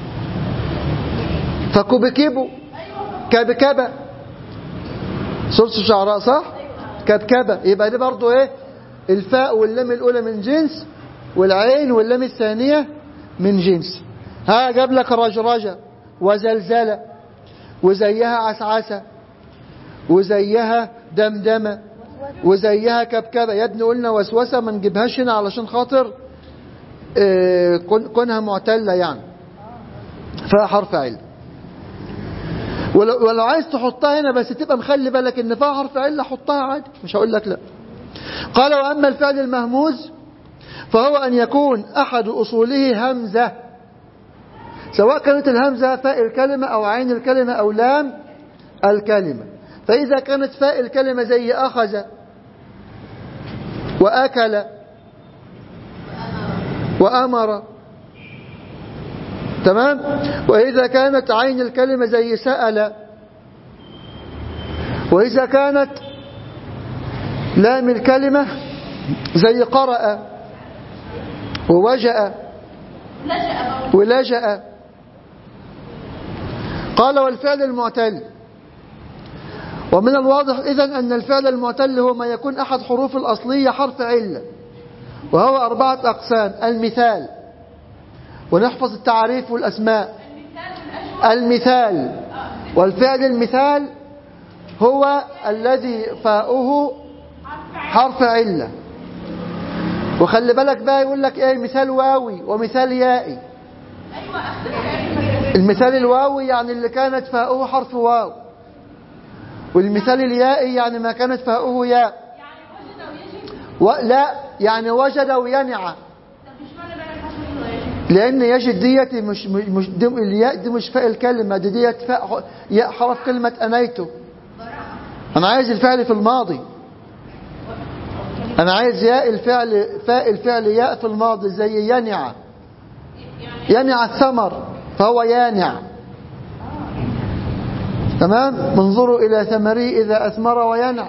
فكبكبوا كبكبه سوره الشعراء صح كبكبه يبقى دي برضه ايه الفاء واللام الاولى من جنس والعين واللام الثانيه من جنس ها جاب لك رجرجه وزلزله وزيها عسعسة وزيها دمدمة وزيها كبكبة يا ابني قلنا وسوسة ما نجيبهاش هنا علشان خاطر آه، كون- كونها معتلة يعني فيها حرف علة ولو, ولو عايز تحطها هنا بس تبقى مخلي بالك ان فيها حرف علة حطها عادي مش هقول لك لا قال واما الفعل المهموز فهو ان يكون احد اصوله همزه سواء كانت الهمزة فاء الكلمة أو عين الكلمة أو لام الكلمة فإذا كانت فاء الكلمة زي أخذ وأكل وأمر تمام وإذا كانت عين الكلمة زي سأل وإذا كانت لام الكلمة زي قرأ ووجأ لجأ برضه ولجأ قال والفعل المعتل ومن الواضح إذن أن الفعل المعتل هو ما يكون أحد حروف الأصلية حرف علة وهو أربعة أقسام المثال ونحفظ التعريف والأسماء المثال والفعل المثال هو الذي فاؤه حرف علة وخلي بالك بقى يقول لك ايه مثال واوي ومثال يائي ايوه اخدتها المثال الواوي يعني اللي كانت فاؤه حرف واو والمثال اليائي يعني ما كانت فاؤه ياء يعني وجد ويجب و... لا يعني وجد وينع طب مش معنى بقى الحشر ويجب لان يجد ديت مش مش دي الياء دي مش فاء الكلمه دي ديت فاء ياء حرف كلمه انيته انا عايز الفعل في الماضي انا عايز ياء الفعل فاء الفعل ياء في الماضي زي ينع ينع الثمر فهو يانع تمام انظروا الى ثمره اذا اثمر وينع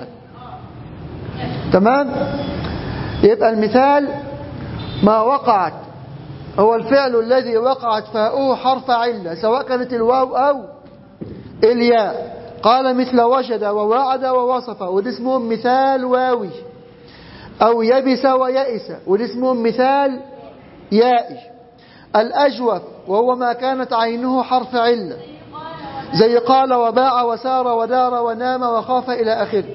تمام يبقى المثال ما وقعت هو الفعل الذي وقعت فاؤه حرف علة سواء كانت الواو أو الياء قال مثل وجد ووعد ووصف وده اسمهم مثال واوي أو يبس ويئس وده اسمهم مثال يائي الأجوف وهو ما كانت عينه حرف علة زي قال وباع وسار ودار ونام وخاف إلى آخره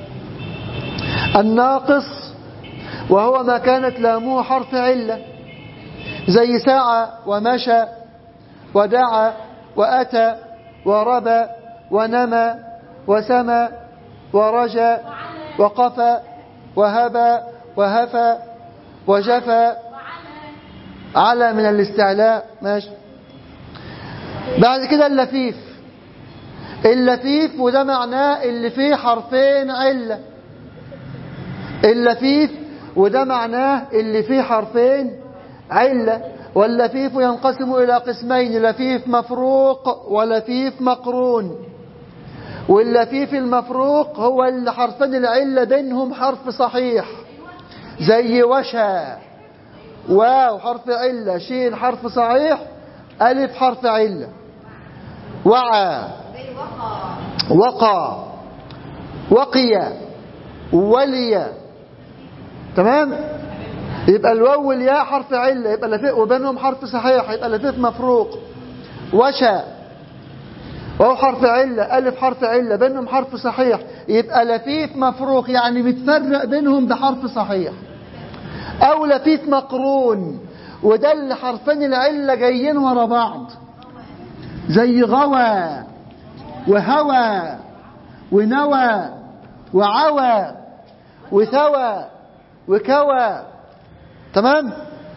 الناقص وهو ما كانت لامه حرف علة زي سعى ومشى ودعا وأتى وربى ونمى وسمى ورجى وقفى وهبى وهفى وجفى على من الاستعلاء ماشي بعد كده اللفيف اللفيف وده معناه اللي فيه حرفين علة اللفيف وده معناه اللي فيه حرفين علة واللفيف ينقسم إلى قسمين لفيف مفروق ولفيف مقرون واللفيف المفروق هو اللي حرفين العلة بينهم حرف صحيح زي وشى واو حرف علة شين حرف صحيح ألف حرف علة وعى وقى وقي ولي تمام يبقى الواو والياء حرف علة يبقى لفيف وبينهم حرف صحيح يبقى لفيف مفروق وشى واو حرف علة ألف حرف علة بينهم حرف صحيح يبقى لفيف مفروق يعني متفرق بينهم بحرف صحيح أو لفيف مقرون وده اللي حرفين العلة جايين ورا بعض زي غوى وهوى ونوى وعوى وثوى وكوى تمام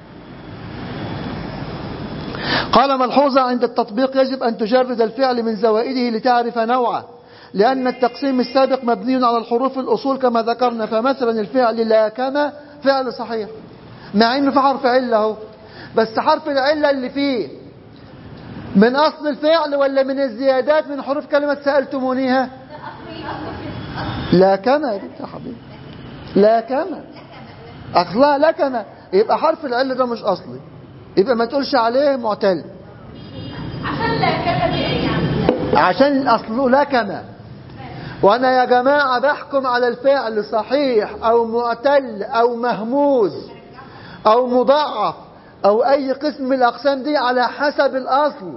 قال ملحوظة عند التطبيق يجب أن تجرد الفعل من زوائده لتعرف نوعه لأن التقسيم السابق مبني على الحروف الأصول كما ذكرنا فمثلا الفعل لا كما فعل صحيح مع انه في حرف علة اهو بس حرف العلة اللي فيه من أصل الفعل ولا من الزيادات من حروف كلمة سألتمونيها لا كما يا بنت يا حبيبي لا كما أصلها لا كما يبقى حرف العلة ده مش أصلي يبقى ما تقولش عليه معتل عشان لا كده دي ايه يعني عشان أصله لا كما وأنا يا جماعة بحكم على الفعل صحيح أو معتل أو مهموز أو مضاعف أو أي قسم من الأقسام دي على حسب الأصل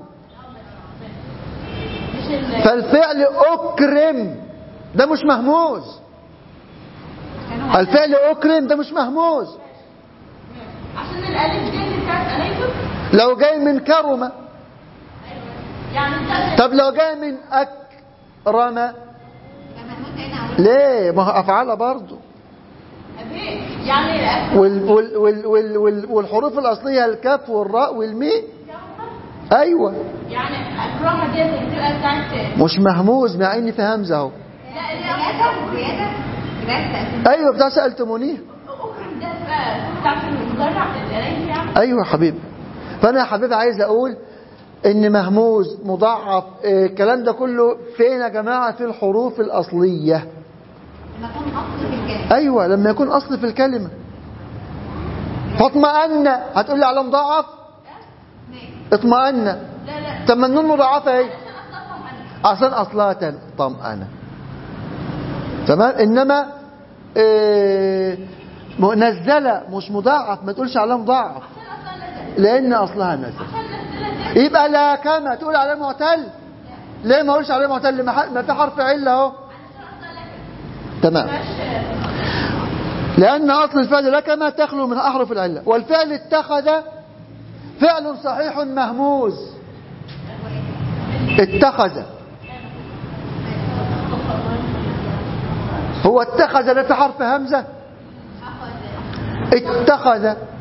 مش ال فالفعل أكرم ده مش مهموز الفعل أكرم ده مش مهموز عشان الالف دي اللي بتاعت اليكم لو جاي من كرمة يعني بتاعت طب لو جاي من أكرم ليه ما هو أفعال برضه أبي يعني وال وال وال وال وال والحروف الأصلية الكاف والراء والمي أيوة يعني الكرامة دي اللي بتبقى بتاعت مش مهموز مع إن في همزة أهو لا لا أيوة بتاع سألتمونيه أكرم ده بقى بتاعت المدرع الاليف يعني أيوة يا حبيبي فأنا يا حبيبي عايز أقول إن مهموز مضاعف إيه، الكلام ده كله فين يا جماعة في الحروف الأصلية أيوة لما يكون أصل في الكلمة فاطمأن هتقول لي على مضاعف اطمأن لا لا طب ما النون مضاعفة اهي عشان أصلا اصلا اصلها تن- طمأنة تمام انما إيه منزلة مش مضاعف ما تقولش عليها مضاعف لان اصلها نزل يبقى لا كما تقول عليه معتل ليه ما اقولش عليه معتل ما ح- ما في حرف عله اهو تمام لأن أصل الفعل لكما تخلو من أحرف العلة والفعل اتخذ فعل صحيح مهموز اتخذ هو اتخذ ده في حرف همزة اتخذ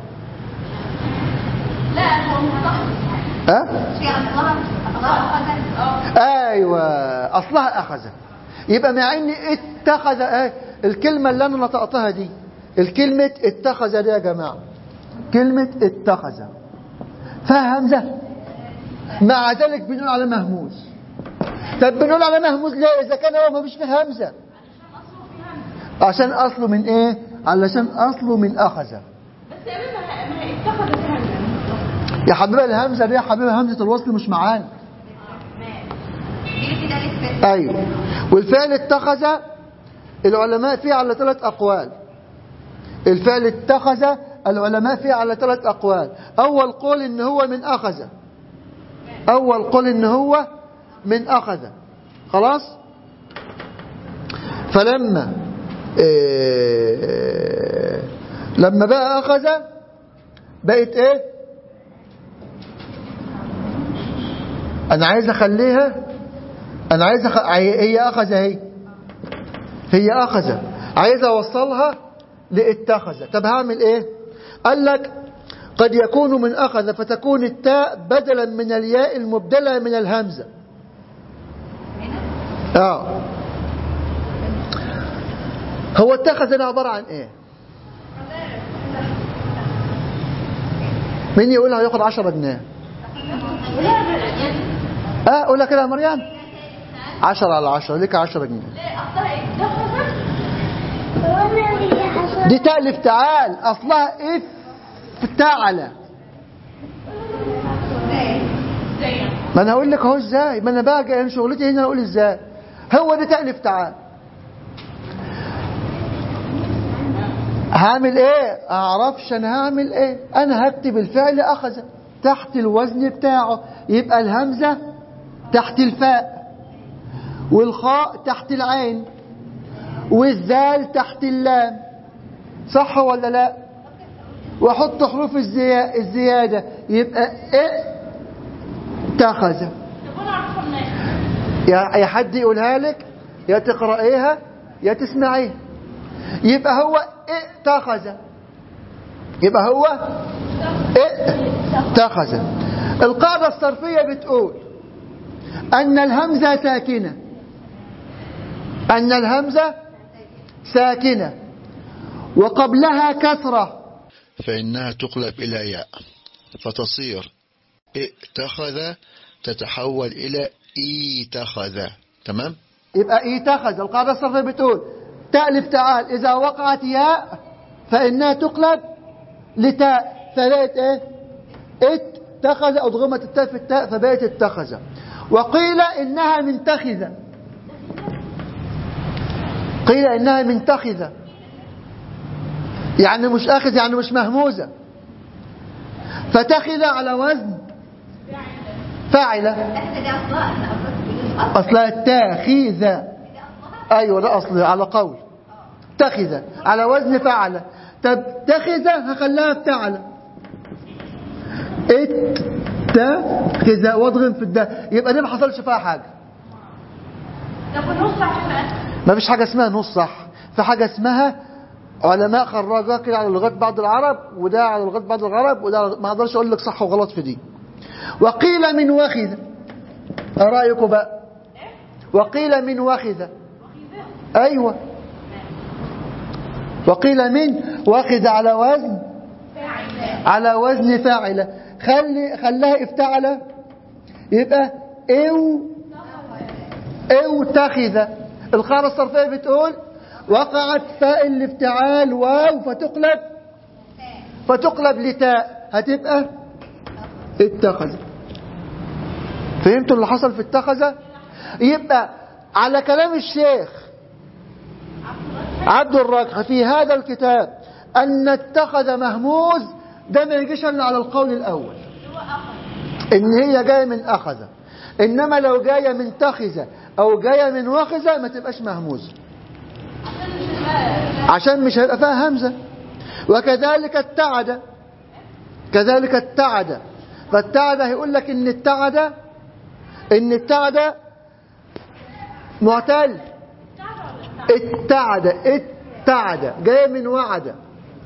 لا هو متخذ أه؟ في أصلها أصلها أخذت ايوه اصلها اخذ يبقى مع ان اتخذ ايه الكلمه اللي انا نطقتها دي الكلمه اتخذ دي يا جماعه كلمه اتخذ فيها همزه مع ذلك بنقول على مهموز طب بنقول على مهموز ليه اذا كان هو ما فيش فيه همزه عشان اصله من ايه علشان اصله من اخذ بس يا بيه ما هي اتخذت همزة يا حبيبي الهمزه دي يا حبيبي همزه الوصل مش معانا دي كده لسه أي والفعل اتخذ العلماء فيه على ثلاث أقوال الفعل اتخذ العلماء فيه على ثلاث أقوال أول قول إن هو من أخذ أول قول إن هو من أخذ خلاص فلما إيه لما بقى أخذ بقت إيه أنا عايز أخليها انا عايز أخ... عي- هي اخذ اهي هي اخذ عايز اوصلها لاتخذ طب هعمل ايه قال لك قد يكون من اخذ فتكون التاء بدلا من الياء المبدله من الهمزه اه هو اتخذ ده عباره عن ايه مين يقولها ياخد 10 جنيه اه قولها كده يا مريم 10 على 10 ليك 10 جنيه ليه اصلها اتخذت دي تألف تعال أصلها افتعل زي ما أنا أقول لك أهو إزاي ما أنا باجي أنا شغلتي هنا أقول إزاي هو دي تألف تعال هعمل إيه أعرفش أنا هعمل إيه أنا هكتب الفعل أخذ تحت الوزن بتاعه يبقى الهمزة تحت الفاء والخاء تحت العين والذال تحت اللام صح ولا لا واحط حروف الزيا... الزيادة يبقى ايه اتخذ طب انا اعرفها منين يا يا حد يقولها لك يا تقرأيها يا تسمعيها يبقى هو اتخذ يبقى هو اتخذ القاعدة الصرفية بتقول أن الهمزة ساكنة أن الهمزة ساكنة وقبلها كسرة فإنها تقلب إلى ياء فتصير اتخذ تتحول إلى إيتخذ تمام يبقى اتخذ القاعدة الصرفية بتقول تألف تعال إذا وقعت ياء فإنها تقلب لتاء فبقت إيه اتخذ أضغمت التاء في التاء فبقت اتخذ وقيل إنها منتخذة قيل إنها منتخذة يعني مش أخذ يعني مش مهموزة فتخذ على وزن فاعلة احنا دي اصلها احنا اصلها بنقول أصلها التاخيذة أيوة ده أصل على قول تخذ على وزن فعل طب تخذ هخليها افتعل اتخذ واضغم في الداء يبقى دي ما حصلش فيها حاجة طب ونص عشان بقى ما فيش حاجة اسمها نص صح في حاجة اسمها علماء خرجوها كده على لغات بعض العرب وده على لغات بعض العرب وده على- ما اقدرش اقول لك صح وغلط في دي وقيل من وخذ ايه رايكم بقى وقيل من وخذ ايوه وقيل من وخذ على وزن على وزن فاعل خلي خلاها افتعل يبقى او او تخذ القاعده الصرفيه بتقول وقعت فاء الافتعال واو فتقلب فتقلب لتاء هتبقى اتخذ فهمتوا اللي حصل في اتخذ يبقى على كلام الشيخ عبد الراكح في هذا الكتاب أن اتخذ مهموز ده ما يجيش إلا على القول الأول إن هي جاية من أخذ إنما لو جاية من تخذ أو جاية من وخذ ما تبقاش مهموز عشان مش هيبقى فيها همزة وكذلك التعد كذلك التعد فالتعد هيقول لك إن التعد إن التعد معتل اتعد اتعد جاي من وعد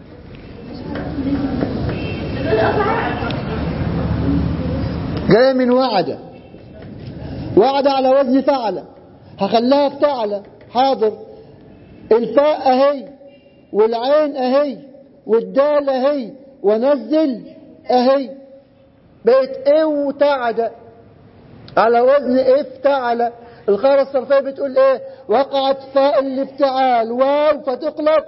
جاي من وعد وعد على وزن فعل هخليها فعل حاضر الفاء اهي والعين اهي والدال اهي ونزل اهي بقت اوتعد على وزن افتعل القاعدة الصرفية بتقول ايه وقعت فاء الافتعال واو فتقلب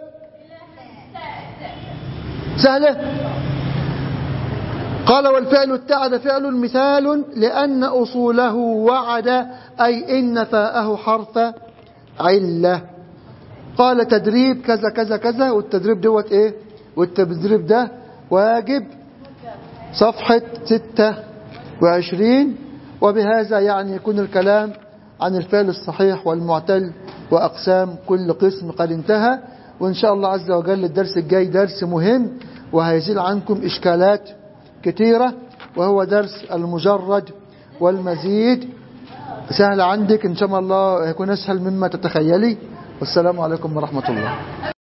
سهلة قال والفعل اتعد فعل مثال لأن أصوله وعد أي إن فاءه حرف علة قال تدريب كذا كذا كذا والتدريب دوت ايه والتدريب ده واجب صفحة 26 وبهذا يعني يكون الكلام عن الفعل الصحيح والمعتل وأقسام كل قسم قد انتهى وإن شاء الله عز وجل الدرس الجاي درس مهم وهيزيل عنكم إشكالات كثيرة وهو درس المجرد والمزيد سهل عندك إن شاء الله يكون أسهل مما تتخيلي والسلام عليكم ورحمة الله